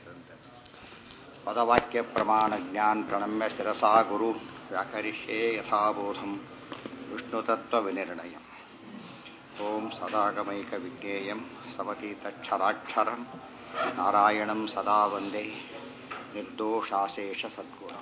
ಪದವಾಕ್ಯ ಪ್ರಮಾಣ ಜ್ಞಾನ ಪ್ರಣಮ್ಯ ಶಿರಸಾ ಗುರು ವ್ಯಾಕರಿಷ್ಯೇ ಯಥಾಬೋಧಂ ವಿಷ್ಣುತತ್ವ ವಿನಿರ್ಣಯ ಓಂ ಸದಾಗಮೈಕ ವಿಜ್ಞೇಯಂ ಸಮತೀತಕ್ಷರಾಕ್ಷರಂ ನಾರಾಯಣಂ ಸದಾ ವಂದೇ ನಿರ್ದೋಷಾಶೇಷ ಸದ್ಗುಣಂ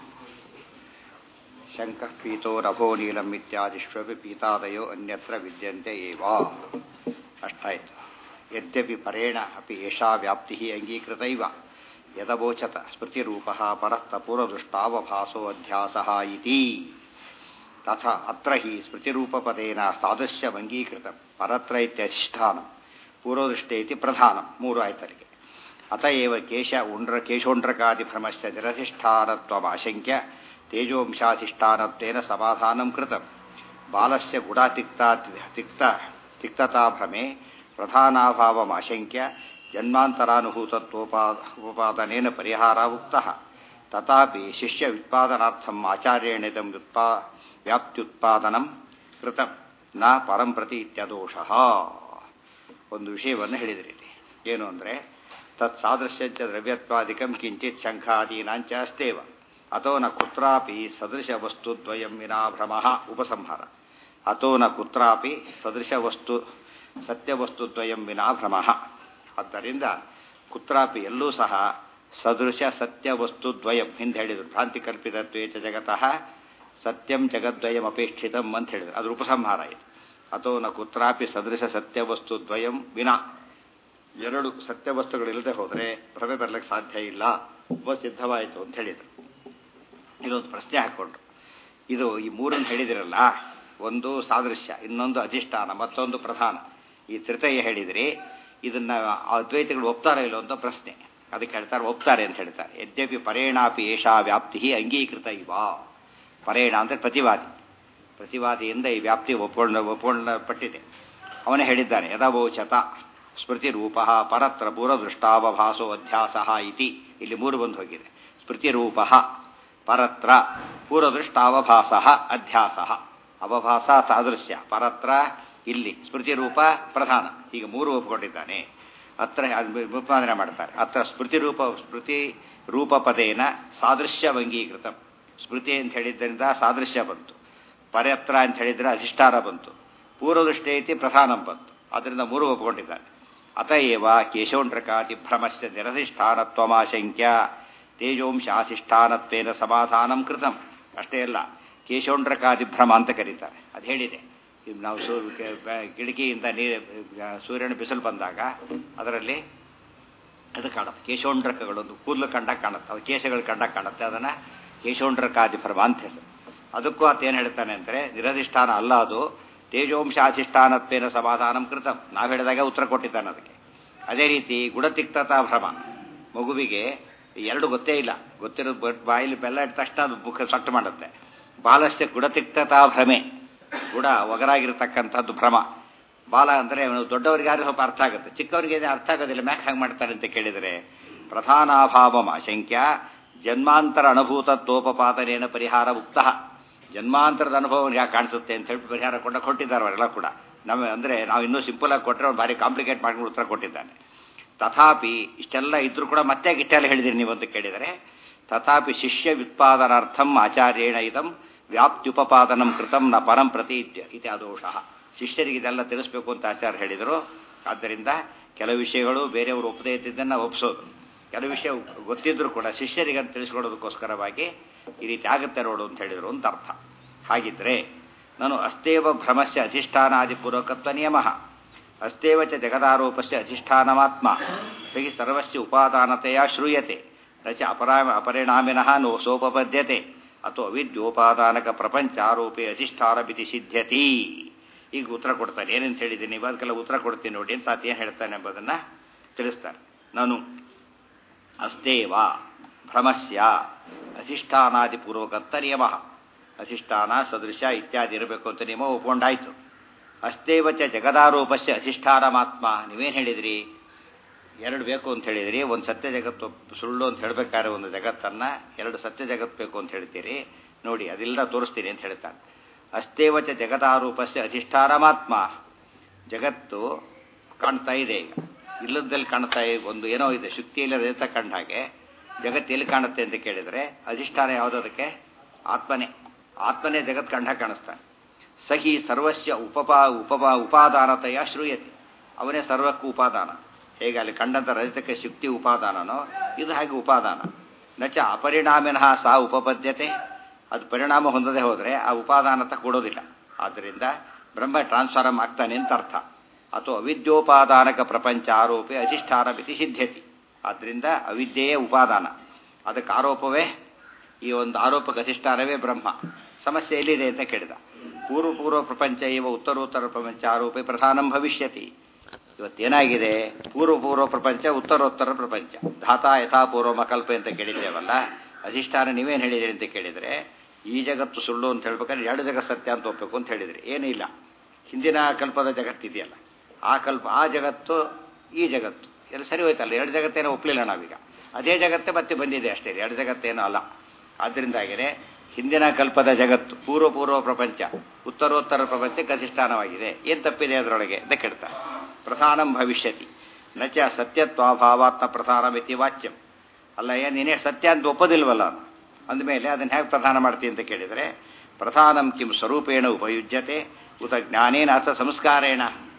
ಶಂಕಃ ಪೀತೋ ರಭೋ ನೀಲಂ ಇತ್ಯಾದಿಷ್ವಪಿ ಪೀತಾದಯೋ ಅನ್ಯತ್ರ ವಿದ್ಯಂತೆ ಏವ ಅಷ್ಟಾಯಿತು ಯದ್ಯಪಿ ಪರೇಣ ಅಪಿ ಏಷಾ ವ್ಯಾಪ್ತಿ ಅಂಗೀಕೃತೈವ ಯದವೋಚತ ಸ್ಮೃತಿರೂಪಃ ಪರಸ್ತ ಪೂರ್ವದೃಷ್ಟಾವಭಾಸೋ ಅಧ್ಯಾಸಃ ಇತಿ ತಥ ಅತ್ರ ಹಿ ಸ್ಮೃತಿರೂಪಪದೇನ ಸಾದೃಶ್ಯಮಂಗೀಕೃತ ಪರತ್ರ ಇತ್ಯಧಿಷ್ಠಾನ ಪೂರ್ವದೃಷ್ಟೇ ಇತಿ ಪ್ರಧಾನ ಮೂರು ಆಯ್ತರಿಗೆ ಅತ ಏವ ಕೇಶ ಉಂಡ್ರ ಕೇಶೋಂಡ್ರಕಾದಿಭ್ರಮಸ್ಯ ನಿರಧಿಷ್ಠಾನತ್ವಮಾಶಂಕ್ಯ ತೇಜೋಂಶಾಧಿಷ್ಠಾನತ್ವೇನ ಸಮಾಧಾನಂ ಕೃತಂ ಬಾಲಸ್ಯ ಗುಡಾತಿಕ್ತಾ ತಿಕ್ತ ತಿಕ್ತತಾಭ್ರಮೆ ಪ್ರಧಾನಾಭಾವಮಾಶಂಕ್ಯ ಜನ್ಮಾಂತರಾನುಭೂತತ್ವೋಪಾದನೇನ ಪರಿಹಾರ ಉಕ್ತಃ ತಥಾಪಿ ಶಿಷ್ಯ ವ್ಯುತ್ಪಾದನಾರ್ಥಂ ಆಚಾರ್ಯೇಣಿದಂ ವ್ಯುತ್ಪಾ ವ್ಯಾಪ್ತ್ಯುತ್ಪಾದನಂ ಕೃತಂ ನ ಪರಂ ಪ್ರತಿ ಇತ್ಯದೋಷಃ ಒಂದು ವಿಷಯವನ್ನು ಹೇಳಿದ್ರಿ ಏನು ಅಂದರೆ ತತ್ ಸಾದೃಶ್ಯಂಚ ದ್ರವ್ಯತ್ವಾದಿಕಂ ಕಿಂಚಿತ್ ಶಂಖಾದೀನಾಂಚ ಅಸ್ತೇವ ಅಥೋ ನ ಕುತ್ರಾಪಿ ಸದೃಶ ವಸ್ತುದ್ವಯಂ ವಿನಾ ಭ್ರಮಃ ಉಪಸಂಹಾರ ಅಥೋ ನ ಕುತ್ರಾಪಿ ಸದೃಶ ವಸ್ತು ಸತ್ಯವಸ್ತುದ್ವಯಂ ವಿನಾ ಭ್ರಮಃ ಆದ್ದರಿಂದ ಕುತ್ರಾಪಿ ಎಲ್ಲೂ ಸಹ ಸದೃಶ ಸತ್ಯವಸ್ತುದ್ವಯಂ ಹಿಂದೆ ಹೇಳಿದರು ಭ್ರಾಂತಿ ಕಲ್ಪಿತತ್ವೇಚ ಜಗತಃ ಸತ್ಯಂ ಜಗದ್ವಯಂ ಅಪೇಕ್ಷಿತಂ ಅಂತ ಹೇಳಿದರು ಅದ್ರ ಉಪಸಂಹಾರ ಇದು ಅಥೋ ನ ಕುತ್ರಾಪಿ ಸದೃಶ ಸತ್ಯವಸ್ತುದ್ವಯಂ ವಿನಾ ಎರಡು ಸತ್ಯವಸ್ತುಗಳಿಲ್ಲದೆ ಹೋದರೆ ಭ್ರಮೆ ಬರಲಿಕ್ಕೆ ಸಾಧ್ಯ ಇಲ್ಲ ಉಪ ಸಿದ್ಧವಾಯಿತು ಅಂತ ಹೇಳಿದರು ಇದೊಂದು ಪ್ರಶ್ನೆ ಹಾಕ್ಕೊಂಡ್ರು ಇದು ಈ ಮೂರನ್ನು ಹೇಳಿದಿರಲ್ಲ ಒಂದು ಸಾದೃಶ್ಯ ಇನ್ನೊಂದು ಅಧಿಷ್ಠಾನ ಮತ್ತೊಂದು ಪ್ರಧಾನ ಈ ತೃತೀಯ ಹೇಳಿದ್ರಿ ಇದನ್ನ ಅದ್ವೈತಗಳು ಒಪ್ತಾರೋ ಇಲ್ಲೋ ಅಂತ ಪ್ರಶ್ನೆ ಅದಕ್ಕೆ ಹೇಳ್ತಾರೆ ಒಪ್ತಾರೆ ಅಂತ ಹೇಳ್ತಾರೆ ಯದ್ಯಪಿ ಪರೇಣಾಪಿ ಏಷಾ ವ್ಯಾಪ್ತಿ ಅಂಗೀಕೃತ ಇವ ಪರೇಣ ಅಂದರೆ ಪ್ರತಿವಾದಿ ಪ್ರತಿವಾದಿಯಿಂದ ಈ ವ್ಯಾಪ್ತಿ ಒಪ್ಕೊಂಡ ಒಪ್ಕೊಳ್ಳಲ್ಪಟ್ಟಿದೆ ಅವನೇ ಹೇಳಿದ್ದಾನೆ ಯದವೋಚತ ಸ್ಮೃತಿ ರೂಪ ಪರತ್ರ ಪೂರ್ವದೃಷ್ಟಾವಭಾಸೋ ಅಧ್ಯಾಸ ಇತಿ ಇಲ್ಲಿ ಮೂರು ಬಂದು ಹೋಗಿದೆ ಸ್ಮೃತಿ ರೂಪ ಪರತ್ರ ಪೂರ್ವದೃಷ್ಟಾವಭಾಸ ಅಧ್ಯಾಸ ಅವಭಾಸ ಸಾದೃಶ್ಯ ಪರತ್ರ ಇಲ್ಲಿ ಸ್ಮೃತಿ ರೂಪ ಪ್ರಧಾನ ಈಗ ಮೂರು ಒಪ್ಪಿಕೊಂಡಿದ್ದಾನೆ ಅತ್ರ ಉತ್ಪಾದನೆ ಮಾಡ್ತಾರೆ ಅತ್ರ ಸ್ಮೃತಿ ರೂಪ ಸ್ಮೃತಿ ರೂಪ ಪದೇನ ಸಾದೃಶ್ಯವಂಗೀಕೃತ ಸ್ಮೃತಿ ಅಂತ ಹೇಳಿದ್ದರಿಂದ ಸಾದೃಶ್ಯ ಬಂತು ಪರತ್ರ ಅಂತ ಹೇಳಿದ್ರೆ ಅಧಿಷ್ಠಾನ ಬಂತು ಪೂರ್ವದೃಷ್ಟಿ ಐತಿ ಪ್ರಧಾನಂ ಬಂತು ಅದರಿಂದ ಮೂರು ಒಪ್ಪಿಕೊಂಡಿದ್ದಾನೆ ಅತಏವ ಕೇಶೋಂಡ್ರಕಾತಿ ಭ್ರಮಸ್ಯ ನಿರಧಿಷ್ಠಾನತ್ವಮಾಶಂಕ್ಯ ತೇಜೋಂಶಾಧಿಷ್ಠಾನತ್ವೇನ ಸಮಾಧಾನಂ ಕೃತಂ ಅಷ್ಟೇ ಅಲ್ಲ ಕೇಶೋಂಡ್ರಕಾದಿ ಭ್ರಮ ಅಂತ ಕರೀತಾರೆ ಅದು ಹೇಳಿದೆ ನಾವು ಸೂ ಕಿಟಕಿಯಿಂದ ನೀರು ಸೂರ್ಯನ ಬಿಸಿಲು ಬಂದಾಗ ಅದರಲ್ಲಿ ಅದು ಕಾಣುತ್ತೆ ಕೇಶೋಂಡ್ರಕಗಳೊಂದು ಕೂದಲು ಕಂಡಾಗ ಕಾಣುತ್ತೆ ಅವು ಕೇಶಗಳು ಕಂಡಾಗ ಕಾಣುತ್ತೆ ಅದನ್ನು ಕೇಶೋಂಡ್ರಕಾದಿ ಭ್ರಮ ಅಂತ ಹೆಸರು ಅದಕ್ಕೂ ಆತೇನು ಹೇಳ್ತಾನೆ ಅಂದರೆ ನಿರಧಿಷ್ಠಾನ ಅಲ್ಲ ಅದು ತೇಜೋಂಶಾಧಿಷ್ಠಾನತ್ವೇನ ಸಮಾಧಾನಂ ಕೃತಂ ನಾವು ಹೇಳಿದಾಗ ಉತ್ತರ ಕೊಟ್ಟಿದ್ದಾನೆ ಅದಕ್ಕೆ ಅದೇ ರೀತಿ ಗುಣತಿಕ್ತತಾ ಭ್ರಮ ಮಗುವಿಗೆ ಎರಡು ಗೊತ್ತೇ ಇಲ್ಲ ಗೊತ್ತಿರೋ ಬಾಯಲ್ಲಿ ಬೆಲ್ಲ ಇಟ್ಟ ತಕ್ಷಣ ಅದು ಮುಖ ಸಟ್ಟು ಮಾಡುತ್ತೆ ಬಾಲಸ್ಯ ಗುಣತಿಕ್ತತಾ ಭ್ರಮೆ ಗುಣ ಒಗರಾಗಿರ್ತಕ್ಕಂಥದ್ದು ಭ್ರಮ ಬಾಲ ಅಂದರೆ ದೊಡ್ಡವರಿಗೆ ಯಾರು ಸ್ವಲ್ಪ ಅರ್ಥ ಆಗುತ್ತೆ ಚಿಕ್ಕವರಿಗೆ ಅರ್ಥ ಆಗೋದಿಲ್ಲ ಮ್ಯಾಕ್ ಹಾಗೆ ಮಾಡ್ತಾರೆ ಅಂತ ಕೇಳಿದರೆ ಪ್ರಧಾನಾಭಾವಂ ಆಶಂಕ್ಯ ಜನ್ಮಾಂತರ ಅನುಭೂತತ್ವೋಪಪಾದನೇನ ಪರಿಹಾರ ಉಕ್ತ ಜನ್ಮಾಂತರದ ಅನುಭವ ಯಾಕೆ ಕಾಣಿಸುತ್ತೆ ಅಂತ ಹೇಳಿ ಪರಿಹಾರ ಕೊಂಡ ಕೊಟ್ಟಿದ್ದಾರೆ ಅವರೆಲ್ಲ ಕೂಡ ನಮ್ಮ ಅಂದರೆ ನಾವು ಇನ್ನೂ ಸಿಂಪಲ್ ಆಗಿ ಕೊಟ್ಟರೆ ಅವ್ರು ಭಾರಿ ಕಾಂಪ್ಲಿಕೇಟ್ ಮಾಡ್ಕೊಂಡು ಉತ್ತರ ಕೊಟ್ಟಿದ್ದಾನೆ ತಥಾಪಿ ಇಷ್ಟೆಲ್ಲ ಇದ್ರೂ ಕೂಡ ಮತ್ತೆ ಇಷ್ಟೆಲ್ಲ ಹೇಳಿದಿರಿ ನೀವು ಅಂತ ಕೇಳಿದರೆ ತಥಾಪಿ ಶಿಷ್ಯ ವ್ಯುತ್ಪಾದನಾರ್ಥಂ ಆಚಾರ್ಯೇಣ ಇದಂ ವ್ಯಾಪ್ತ್ಯುಪಪಾದನಂ ಕೃತಂ ನ ಪರಂ ಪ್ರತಿ ಇತಿ ಅದೋಷ ಶಿಷ್ಯರಿಗೆ ಇದೆಲ್ಲ ತಿಳಿಸ್ಬೇಕು ಅಂತ ಆಚಾರ್ಯ ಹೇಳಿದರು ಆದ್ದರಿಂದ ಕೆಲವು ವಿಷಯಗಳು ಬೇರೆಯವರು ಒಪ್ಪದೇ ಇದ್ದಿದ್ದನ್ನು ಒಪ್ಪಿಸೋದು ಕೆಲವು ವಿಷಯ ಗೊತ್ತಿದ್ರು ಕೂಡ ಶಿಷ್ಯರಿಗೆ ಅಂತ ತಿಳಿಸ್ಕೊಡೋದಕ್ಕೋಸ್ಕರವಾಗಿ ಈ ರೀತಿ ಆಗುತ್ತೆ ನೋಡು ಅಂತ ಹೇಳಿದರು ಅಂತ ಅರ್ಥ ಹಾಗಿದ್ರೆ ನಾನು ಅಸ್ತೇವ ಭ್ರಮಸ್ಯ ಅಧಿಷ್ಠಾನಾದಿಪೂರ್ವಕತ್ವ ನಿಯಮ ಅಸ್ತೇವ ಚ ಜಗದಾರೋಪಸ್ಯ ಅಧಿಷ್ಠಾನಮಾತ್ಮ ಸಹಿ ಸರ್ವಸ್ಯ ಉಪಾದಾನತೆಯ ಶ್ರೂಯತೆ ನ ಚ ಅಪರಾ ಅಪರಿಣಾಮಿನಃ ನೋ ಸೋಪಪದ್ಯತೆ ಅಥವಾ ಅವಿದ್ಯೋಪಾದಾನಕ ಪ್ರಪಂಚಾರೋಪೆ ಅಧಿಷ್ಠಾನಬಿತಿ ಸಿದ್ಧ್ಯತಿ ಈಗ ಉತ್ತರ ಕೊಡ್ತಾನೆ ಏನಂತ ಹೇಳಿದ್ದೀನಿ ಅದಕ್ಕೆಲ್ಲ ಉತ್ತರ ಕೊಡ್ತೀನಿ ನೋಡಿ ಅಂತ ಏನು ಹೇಳ್ತಾನೆ ಎಂಬುದನ್ನು ತಿಳಿಸ್ತಾರೆ ನಾನು ಅಸ್ತೇವ ಭ್ರಮಸ್ಯ ಅಧಿಷ್ಠಾನಾದಿಪೂರ್ವಕತ್ತ ನಿಯಮ ಅಧಿಷ್ಠಾನ ಸದೃಶ ಇತ್ಯಾದಿ ಇರಬೇಕು ಅಂತ ನಿಯಮ ಒಪ್ಕೊಂಡಾಯ್ತು ಅಸ್ತೇವ ಚ ಜಗದಾರೋಪಸ್ಯ ಅಧಿಷ್ಠಾನಮಾತ್ಮ ನೀವೇನು ಹೇಳಿದ್ರಿ ಎರಡು ಬೇಕು ಅಂತ ಹೇಳಿದ್ರಿ ಒಂದು ಸತ್ಯ ಜಗತ್ತು ಸುಳ್ಳು ಅಂತ ಹೇಳಬೇಕಾದ್ರೆ ಒಂದು ಜಗತ್ತನ್ನು ಎರಡು ಸತ್ಯ ಜಗತ್ತು ಬೇಕು ಅಂತ ಹೇಳ್ತೀರಿ ನೋಡಿ ಅದೆಲ್ಲ ತೋರಿಸ್ತೀನಿ ಅಂತ ಹೇಳ್ತಾನೆ ಅಸ್ತೇವ ಚ ಜಗದಾರೂಪಸ್ಯ ಅಧಿಷ್ಠಾನಮಾತ್ಮ ಜಗತ್ತು ಕಾಣ್ತಾ ಇದೆ ಈಗ ಇಲ್ಲದಲ್ಲಿ ಕಾಣ್ತಾ ಇ- ಒಂದು ಏನೋ ಇದೆ ಶುಕ್ತಿಯಲ್ಲಿ ರಜತ ಕಂಡ ಹಾಗೆ ಜಗತ್ತು ಎಲ್ಲಿ ಕಾಣುತ್ತೆ ಅಂತ ಕೇಳಿದರೆ ಅಧಿಷ್ಠಾನ ಯಾವುದಕ್ಕೆ ಆತ್ಮನೇ ಆತ್ಮನೇ ಜಗತ್ ಕಂಡ ಹಾಗೆ ಕಾಣಿಸ್ತಾನೆ ಸಹಿ ಸರ್ವಸ್ಯ ಉಪಪಾ ಉಪಪಾ ಉಪಾದಾನತೆಯ ಶ್ರೂಯತೆ ಅವನೇ ಸರ್ವಕ್ಕೂ ಉಪಾದಾನ ಹೇಗೆ ಅಲ್ಲಿ ಕಂಡಂಥ ರಜತಕ್ಕೆ ಶುಕ್ತಿ ಉಪಾದಾನನೋ ಇದು ಹಾಗೆ ಉಪಾದಾನ ನಚ ಅಪರಿಣಾಮಿನಃ ಸಾ ಉಪಪದ್ಯತೆ ಅದು ಪರಿಣಾಮ ಹೊಂದದೆ ಹೋದರೆ ಆ ಉಪಾದಾನತ ಕೊಡೋದಿಲ್ಲ ಆದ್ದರಿಂದ ಬ್ರಹ್ಮ ಟ್ರಾನ್ಸ್ಫಾರಮ್ ಆಗ್ತಾನೆ ಅಂತ ಅರ್ಥ ಅಥವಾ ಅವಿದ್ಯೋಪಾದಾನಕ ಪ್ರಪಂಚ ಆರೋಪಿ ಅಧಿಷ್ಠಾನ ಮಿತಿ ಸಿದ್ಧತಿ ಆದ್ದರಿಂದ ಅವಿದ್ಯೆಯೇ ಉಪಾದಾನ ಅದಕ್ಕೆ ಆರೋಪವೇ ಈ ಒಂದು ಆರೋಪಕ್ಕೆ ಅಧಿಷ್ಠಾನವೇ ಬ್ರಹ್ಮ ಸಮಸ್ಯೆ ಎಲ್ಲಿದೆ ಅಂತ ಕೇಳಿದ ಪೂರ್ವ ಪೂರ್ವ ಪ್ರಪಂಚ ಇವ ಉತ್ತರೋತ್ತರ ಪ್ರಪಂಚ ಆರೋಪಿ ಪ್ರಧಾನಂ ಭವಿಷ್ಯತಿ ಇವತ್ತೇನಾಗಿದೆ ಪೂರ್ವ ಪೂರ್ವ ಪ್ರಪಂಚ ಉತ್ತರೋತ್ತರ ಪ್ರಪಂಚ ಧಾತಾ ಯಥಾ ಪೂರ್ವ ಮಕಲ್ಪ ಅಂತ ಕೇಳಿದ್ದೇವಲ್ಲ ಅಧಿಷ್ಠಾನ ನೀವೇನು ಹೇಳಿದಿರಿ ಅಂತ ಕೇಳಿದರೆ ಈ ಜಗತ್ತು ಸುಳ್ಳು ಅಂತ ಹೇಳ್ಬೇಕಾದ್ರೆ ಎರಡು ಜಗತ್ತು ಸತ್ಯ ಅಂತ ಒಪ್ಪಬೇಕು ಅಂತ ಹೇಳಿದ್ರಿ ಏನಿಲ್ಲ ಹಿಂದಿನ ಕಲ್ಪದ ಜಗತ್ತಿದೆಯಲ್ಲ ಆ ಕಲ್ಪ ಆ ಜಗತ್ತು ಈ ಜಗತ್ತು ಎಲ್ಲ ಸರಿ ಹೋಯ್ತಲ್ಲ ಎರಡು ಜಗತ್ತೇನೋ ಒಪ್ಪಲಿಲ್ಲ ನಾವೀಗ ಅದೇ ಜಗತ್ತೇ ಮತ್ತೆ ಬಂದಿದೆ ಅಷ್ಟೇ ಎರಡು ಜಗತ್ತೇನೋ ಅಲ್ಲ ಆದ್ದರಿಂದಾಗಿಯೇ ಹಿಂದಿನ ಕಲ್ಪದ ಜಗತ್ತು ಪೂರ್ವ ಪೂರ್ವ ಪ್ರಪಂಚ ಉತ್ತರೋತ್ತರ ಪ್ರಪಂಚಕ್ಕೆ ಅಧಿಷ್ಠಾನವಾಗಿದೆ ಏನು ತಪ್ಪಿದೆ ಅದರೊಳಗೆ ಅಂತ ಕೇಳ್ತಾರೆ ಪ್ರಧಾನಂ ಭವಿಷ್ಯತಿ ನಚ ಸತ್ಯತ್ವಾಭಾವಾತ್ಮ ಪ್ರಧಾನಮಿತಿ ವಾಚ್ಯಂ ಅಲ್ಲ ಏನು ನೀನೇ ಸತ್ಯ ಅಂತ ಒಪ್ಪೋದಿಲ್ವಲ್ಲ ಅದು ಅಂದಮೇಲೆ ಅದನ್ನು ಹೇಗೆ ಪ್ರಧಾನ ಮಾಡ್ತೀನಿ ಅಂತ ಕೇಳಿದರೆ ಪ್ರಧಾನಂ ಕಿಂ ಸ್ವರೂಪೇಣ ಉಪಯುಜ್ಯತೆ ಉತ ಜ್ಞಾನೇನ ಅರ್ಥ ಸಂಸ್ಕಾರೇಣ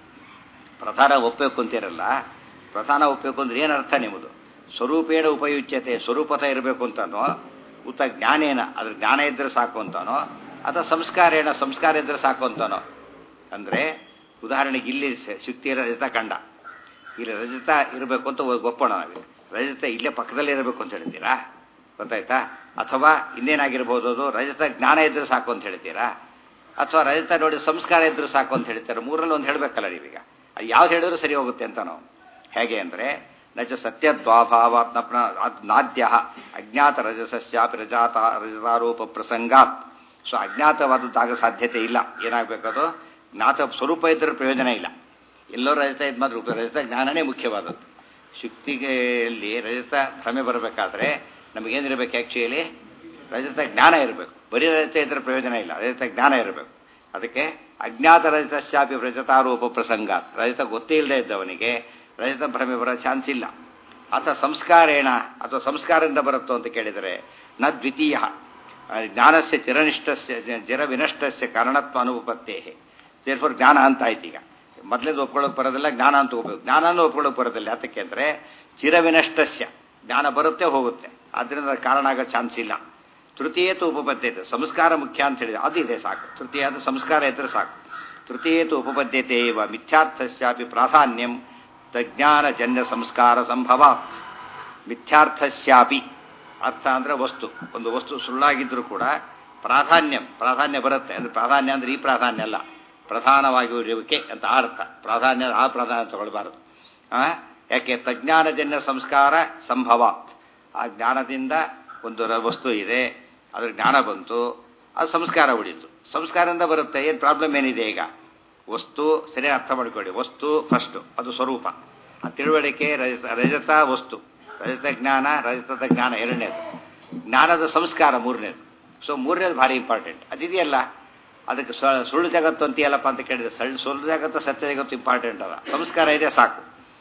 ಪ್ರಧಾನ ಒಪ್ಪಬೇಕು ಅಂತಿರಲ್ಲ ಪ್ರಧಾನ ಒಪ್ಪಬೇಕು ಅಂದ್ರೆ ಏನರ್ಥ ನಿಮ್ಮದು ಸ್ವರೂಪೇಣ ಉಪಯುಜ್ಯತೆ ಸ್ವರೂಪತ ಇರಬೇಕು ಅಂತಾನೋ ಉತ ಜ್ಞಾನೇನ ಅದ್ರ ಜ್ಞಾನ ಇದ್ರೆ ಸಾಕು ಅಂತಾನೋ ಅಥವಾ ಸಂಸ್ಕಾರೇಣ ಸಂಸ್ಕಾರ ಇದ್ರೆ ಸಾಕು ಅಂತಾನೋ ಅಂದರೆ ಉದಾಹರಣೆಗೆ ಇಲ್ಲಿ ಸ- ಶುಕ್ತಿ ರಜತ ಕಂಡ ಇಲ್ಲಿ ರಜತ ಇರಬೇಕು ಅಂತ ಒಪ್ಪೋಣ ನಾವಿಲ್ಲಿ ರಜತ ಇಲ್ಲೇ ಪಕ್ಕದಲ್ಲೇ ಇರಬೇಕು ಅಂತ ಹೇಳ್ತೀರಾ ಗೊತ್ತಾಯ್ತಾ ಅಥವಾ ಇನ್ನೇನಾಗಿರ್ಬೋದು ಅದು ರಜತ ಜ್ಞಾನ ಇದ್ರೆ ಸಾಕು ಅಂತ ಹೇಳ್ತೀರಾ ಅಥವಾ ರಜತ ನೋಡಿ ಸಂಸ್ಕಾರ ಇದ್ರೆ ಸಾಕು ಅಂತ ಹೇಳ್ತಾರೆ ಮೂರಲ್ಲಿ ಒಂದು ಹೇಳಬೇಕಲ್ಲ ನೀವೀಗ ಅದು ಯಾವ್ದು ಹೇಳಿದ್ರು ಸರಿ ಹೋಗುತ್ತೆ ಅಂತ ನಾವು ಹೇಗೆ ಅಂದರೆ ನಚ ಸತ್ಯದ್ವಾಭಾವಾತ್ಮ ನಾದ್ಯ ಅಜ್ಞಾತ ರಜಸಸ್ಯಾಪಿ ರಜಾತ ರಜತಾರೂಪ ಪ್ರಸಂಗಾತ್ ಸೊ ಅಜ್ಞಾತವಾದದ್ದಾಗ ಸಾಧ್ಯತೆ ಇಲ್ಲ ಏನಾಗಬೇಕದು ಜ್ಞಾತ ಸ್ವರೂಪ ಇದ್ದರೆ ಪ್ರಯೋಜನ ಇಲ್ಲ ಎಲ್ಲೋ ರಜತ ಇದ್ ಮಾತ್ರ ಉಪಯೋಗ ರಜತ ಜ್ಞಾನನೇ ಮುಖ್ಯವಾದದ್ದು ಶುಕ್ತಿಗೆಯಲ್ಲಿ ರಜತ ಭ್ರಮೆ ಬರಬೇಕಾದ್ರೆ ನಮಗೇನಿರಬೇಕು ಆ್ಯಕ್ಚುಲಿ ರಜತ ಜ್ಞಾನ ಇರಬೇಕು ಬರೀ ರಜತ ಇದ್ರೆ ಪ್ರಯೋಜನ ಇಲ್ಲ ರಜತ ಜ್ಞಾನ ಇರಬೇಕು ಅದಕ್ಕೆ ಅಜ್ಞಾತ ರಜತ ಶಾಪಿ ರಜತಾರೂಪ ಪ್ರಸಂಗ ರಜತ ಗೊತ್ತೇ ಇಲ್ಲದೆ ಇದ್ದವನಿಗೆ ರಜತ ಭ್ರಮೆ ಬರೋ ಚಾನ್ಸ್ ಇಲ್ಲ ಅಥವಾ ಸಂಸ್ಕಾರೇಣ ಅಥವಾ ಸಂಸ್ಕಾರದಿಂದ ಬರುತ್ತೋ ಅಂತ ಕೇಳಿದರೆ ನ ದ್ವಿತೀಯ ಜ್ಞಾನಸ್ಯ ಚಿರನಿಷ್ಠಸ್ಯ ಚಿರವಿನಷ್ಟಸ್ಯ ಕಾರಣತ್ವ ಅನುಪತ್ತೇ ದೇರ್ಫೋರ್ ಜ್ಞಾನ ಅಂತ ಆಯ್ತು ಈಗ ಮೊದಲೇದು ಒಪ್ಕೊಳ್ಳೋಕೆ ಬರೋದಿಲ್ಲ ಜ್ಞಾನ ಅಂತ ಹೋಗ್ಬೇಕು ಜ್ಞಾನನೂ ಒಪ್ಕೊಳ್ಳೋಕೆ ಬರೋದಿಲ್ಲ ಯಾತಕ್ಕೆ ಅಂದರೆ ಚಿರವಿನಷ್ಟಸ್ಯ ಜ್ಞಾನ ಬರುತ್ತೆ ಹೋಗುತ್ತೆ ಆದ್ದರಿಂದ ಅದು ಕಾರಣ ಆಗೋ ಚಾನ್ಸ್ ಇಲ್ಲ ತೃತೀಯತು ಉಪಪದ್ಯತೆ ಸಂಸ್ಕಾರ ಮುಖ್ಯ ಅಂತ ಹೇಳಿದ್ರೆ ಅದು ಇದೆ ಸಾಕು ತೃತೀಯದ ಸಂಸ್ಕಾರ ಇದ್ರೆ ಸಾಕು ತೃತೀಯತು ಉಪಪದ್ಯತೆ ಇವ ಮಿಥ್ಯಾರ್ಥಸ್ಯಾಪಿ ಪ್ರಾಧಾನ್ಯಂ ತಜ್ಞಾನಜನ್ಯ ಸಂಸ್ಕಾರ ಸಂಭವಾತ್ ಮಿಥ್ಯಾರ್ಥಸ್ಯಾಪಿ ಅರ್ಥ ಅಂದರೆ ವಸ್ತು ಒಂದು ವಸ್ತು ಸುಳ್ಳಾಗಿದ್ದರೂ ಕೂಡ ಪ್ರಾಧಾನ್ಯ ಪ್ರಾಧಾನ್ಯ ಬರುತ್ತೆ ಅಂದರೆ ಪ್ರಾಧಾನ್ಯ ಅಂದರೆ ಈ ಪ್ರಾಧಾನ್ಯ ಅಲ್ಲ ಪ್ರಧಾನವಾಗಿರುವಿಕೆ ಅಂತ ಆ ಅರ್ಥ ಪ್ರಾಧಾನ್ಯ ಆ ಪ್ರಾಧಾನ್ಯ ತಗೊಳ್ಬಾರದು ಆ? ಯಾಕೆ ತಜ್ಞಾನಜನ್ಯ ಸಂಸ್ಕಾರ ಸಂಭವಾತ್ ಆ ಜ್ಞಾನದಿಂದ ಒಂದು ರ- ವಸ್ತು ಇದೆ ಅದ್ರ ಜ್ಞಾನ ಬಂತು ಅದು ಸಂಸ್ಕಾರ ಉಳಿತು ಸಂಸ್ಕಾರದಿಂದ ಬರುತ್ತೆ ಏನು ಪ್ರಾಬ್ಲಮ್ ಏನಿದೆ ಈಗ ವಸ್ತು ಸರಿ ಅರ್ಥ ಮಾಡ್ಕೊಳ್ಳಿ ವಸ್ತು ಫಸ್ಟು ಅದು ಸ್ವರೂಪ ಆ ತಿಳುವಳಿಕೆ ರಜತ ರಜತ ವಸ್ತು ರಜತ ಜ್ಞಾನ ರಜತದ ಜ್ಞಾನ ಎರಡನೇದು ಜ್ಞಾನದ ಸಂಸ್ಕಾರ ಮೂರನೇದು ಸೊ ಮೂರನೇದು ಭಾರಿ ಇಂಪಾರ್ಟೆಂಟ್ ಅದಿದೆಯಲ್ಲ ಅದಕ್ಕೆ ಸ- ಸುಳ್ಳು ಜಗತ್ತು ಅಂತೀಯಲ್ಲಪ್ಪ ಅಂತ ಕೇಳಿದ್ರೆ ಸಳ್ಳು ಸುಳ್ಳು ಜಗತ್ತು ಸತ್ಯ ಜಗತ್ತು ಇಂಪಾರ್ಟೆಂಟ್ ಅಲ್ಲ ಸಂಸ್ಕಾರ ಇದೆ ಸಾಕು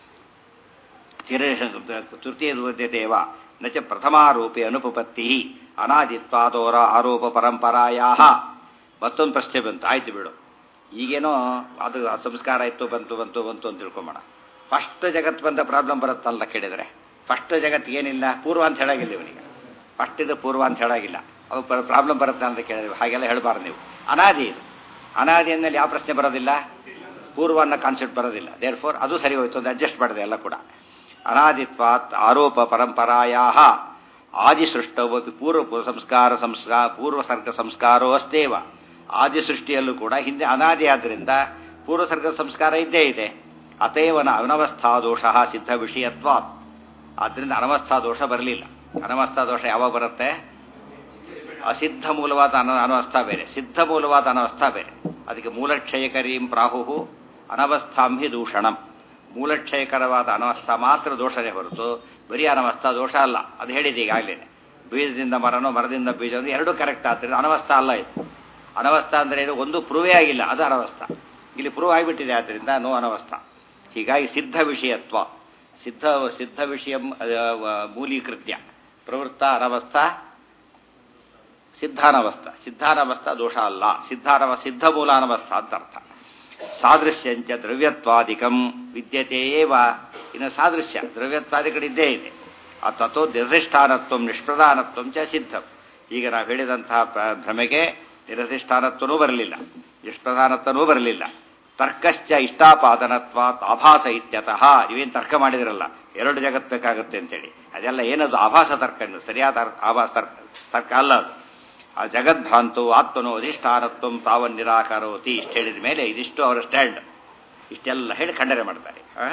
ತೃತೀಯ ದುರ್ದ್ಯತೆವ ನ ಚ ಪ್ರಥಮಾರೋಪಿ ಅನುಪಪತ್ತಿ ಅನಾದಿತ್ವಾದೋರ ಆರೋಪ ಪರಂಪರಾಯಾ ಮತ್ತೊಂದು ಪ್ರಶ್ನೆ ಬಂತು ಆಯ್ತು ಬಿಡು ಈಗೇನೋ ಅದು ಆ ಸಂಸ್ಕಾರ ಇತ್ತು ಬಂತು ಬಂತು ಬಂತು ಅಂತ ತಿಳ್ಕೊಂಬೋಣ ಫಸ್ಟ್ ಜಗತ್ತು ಬಂದ ಪ್ರಾಬ್ಲಮ್ ಬರುತ್ತಲ್ಲ ಕೇಳಿದರೆ ಫಸ್ಟ್ ಜಗತ್ತಿಗೆ ಏನಿಲ್ಲ ಪೂರ್ವ ಅಂತ ಹೇಳಾಗಿಲ್ಲ ಇವನಿಗೆ ಫಸ್ಟ್ ಇದು ಪೂರ್ವ ಅಂತ ಹೇಳಾಗಿಲ್ಲ ಅವು ಪ್ರಾಬ್ಲಮ್ ಬರುತ್ತೆ ಅಂತ ಕೇಳಿದ್ರೆ ಹಾಗೆಲ್ಲ ಹೇಳಬಾರ್ದು ನೀವು ಅನಾದಿ ಇದು ಅನಾದಿ ಅಂದಮೇಲೆ ಯಾವ ಪ್ರಶ್ನೆ ಬರೋದಿಲ್ಲ ಪೂರ್ವ ಅನ್ನೋ ಕಾನ್ಸೆಪ್ಟ್ ಬರೋದಿಲ್ಲ ದೇರ್ ಫೋರ್ ಅದು ಸರಿ ಹೋಯ್ತು ಅಂತ ಅಡ್ಜಸ್ಟ್ ಮಾಡಿದೆ ಎಲ್ಲ ಕೂಡ ಅನಾದಿತ್ವಾತ್ ಆರೋಪ ಪರಂಪರಾಯಾ ಆದಿ ಸೃಷ್ಟವಪಿ ಪೂರ್ವ ಪೂರ್ವ ಸಂಸ್ಕಾರ ಸಂಸ್ಕಾರ ಪೂರ್ವ ಸರ್ಗ ಸಂಸ್ಕಾರೋ ಅಸ್ತೇವ ಆದಿ ಸೃಷ್ಟಿಯಲ್ಲೂ ಕೂಡ ಹಿಂದೆ ಅನಾದಿ ಆದ್ದರಿಂದ ಪೂರ್ವ ಸರ್ಗ ಸಂಸ್ಕಾರ ಇದ್ದೇ ಇದೆ ಅತೇವನ ಅನವಸ್ಥಾ ದೋಷ ಸಿದ್ಧ ವಿಷಯತ್ವಾತ್ ಆದ್ದರಿಂದ ಅನವಸ್ಥಾ ದೋಷ ಬರಲಿಲ್ಲ ಅನವಸ್ಥಾ ದೋಷ ಯಾವಾಗ ಬರುತ್ತೆ ಅಸಿದ್ಧ ಮೂಲವಾದ ಅನ ಅನವಸ್ಥಾ ಬೇರೆ ಸಿದ್ಧ ಮೂಲವಾದ ಅನವಸ್ಥಾ ಬೇರೆ ಅದಕ್ಕೆ ಮೂಲಕ್ಷಯಕರೀಂ ಪ್ರಾಹು ಅನವಸ್ಥಾಂ ಹಿ ದೂಷಣಂ ಮೂಲಕ್ಷಯಕರವಾದ ಅನವಸ್ಥಾ ಮಾತ್ರ ದೋಷನೇ ಹೊರತು ಬರೀ ಅನವಸ್ಥಾ ದೋಷ ಅಲ್ಲ ಅದು ಹೇಳಿದೆ ಈಗಾಗಲೇ ಬೀಜದಿಂದ ಮರನೋ ಮರದಿಂದ ಬೀಜ ಅಂದ್ರೆ ಎರಡೂ ಕರೆಕ್ಟ್ ಆಗ್ತದೆ ಅನವಸ್ಥಾ ಅಲ್ಲ ಇದು ಅನವಸ್ಥಾ ಅಂದರೆ ಇದು ಒಂದು ಪ್ರೂವೇ ಆಗಿಲ್ಲ ಅದು ಅನವಸ್ಥಾ ಇಲ್ಲಿ ಪ್ರೂವ್ ಆಗಿಬಿಟ್ಟಿದೆ ಆದ್ದರಿಂದ ನೋ ಅನವಸ್ಥಾ ಹೀಗಾಗಿ ಸಿದ್ಧ ವಿಷಯತ್ವ ಸಿದ್ಧ ಸಿದ್ಧ ವಿಷಯ ಮೂಲೀಕೃತ್ಯ ಪ್ರವೃತ್ತ ಅನವಸ್ಥಾ ಸಿದ್ಧಾನವಸ್ಥಾ ಸಿದ್ಧಾನವಸ್ಥಾ ದೋಷ ಅಲ್ಲ ಸಿದ್ಧಾನವ ಸಿದ್ಧ ಮೂಲಾನವಸ್ಥಾ ಅಂತ ಅರ್ಥ ಸಾದೃಶ್ಯಂಚ ದ್ರವ್ಯತ್ವಾದಿಕಂ ವಿದ್ಯತೆ ಏವ ಇನ್ನು ಸಾದೃಶ್ಯ ದ್ರವ್ಯತ್ವಾದಿಗಳಿದ್ದೇ ಇದೆ ಆ ತಥೋ ನಿರ್ದಿಷ್ಟಾನತ್ವ ನಿಷ್ಪ್ರಧಾನತ್ವ ಚ ಸಿದ್ಧಂ ಈಗ ನಾವು ಹೇಳಿದಂತಹ ಪ್ರ- ಭ್ರಮೆಗೆ ನಿರ್ದಿಷ್ಟಾನತ್ವನೂ ಬರಲಿಲ್ಲ ನಿಷ್ಪ್ರಧಾನತ್ವನೂ ಬರಲಿಲ್ಲ ತರ್ಕಶ್ಚ ಇಷ್ಟಾಪಾದನತ್ವ ಆಭಾಸ ಇತ್ಯತಃ ನೀವೇನು ತರ್ಕ ಮಾಡಿದಿರಲ್ಲ ಎರಡು ಜಗತ್ ಬೇಕಾಗುತ್ತೆ ಅಂತೇಳಿ ಅದೆಲ್ಲ ಏನದು ಆಭಾಸ ತರ್ಕ ಏನು ಸರಿಯಾದ ಅರ್ಥ- ಆಭಾಸ ತರ್ಕ ತರ್ಕ ಅಲ್ಲ ಅದು ಆ ಜಗದ್ಭ್ರಾಂತು ಆತ್ಮನು ಅಧಿಷ್ಠಾನತ್ವ ತಾವನ್ ನಿರಾಕರೋತಿ ಇಷ್ಟು ಹೇಳಿದ ಮೇಲೆ ಇದಿಷ್ಟು ಅವರ ಸ್ಟ್ಯಾಂಡ್ ಇಷ್ಟೆಲ್ಲ ಹೇಳಿ ಖಂಡನೆ ಮಾಡ್ತಾರೆ ಆ?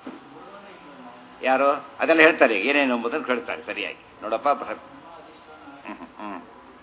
ಯಾರು ಅದೆಲ್ಲ ಹೇಳ್ತಾರೆ ಏನೇನು ಎಂಬುದನ್ನು ಹೇಳ್ತಾರೆ ಸರಿಯಾಗಿ ನೋಡಪ್ಪ ಬೃಹತ್ ಹ್ಮ್, ಹ್ಮ್,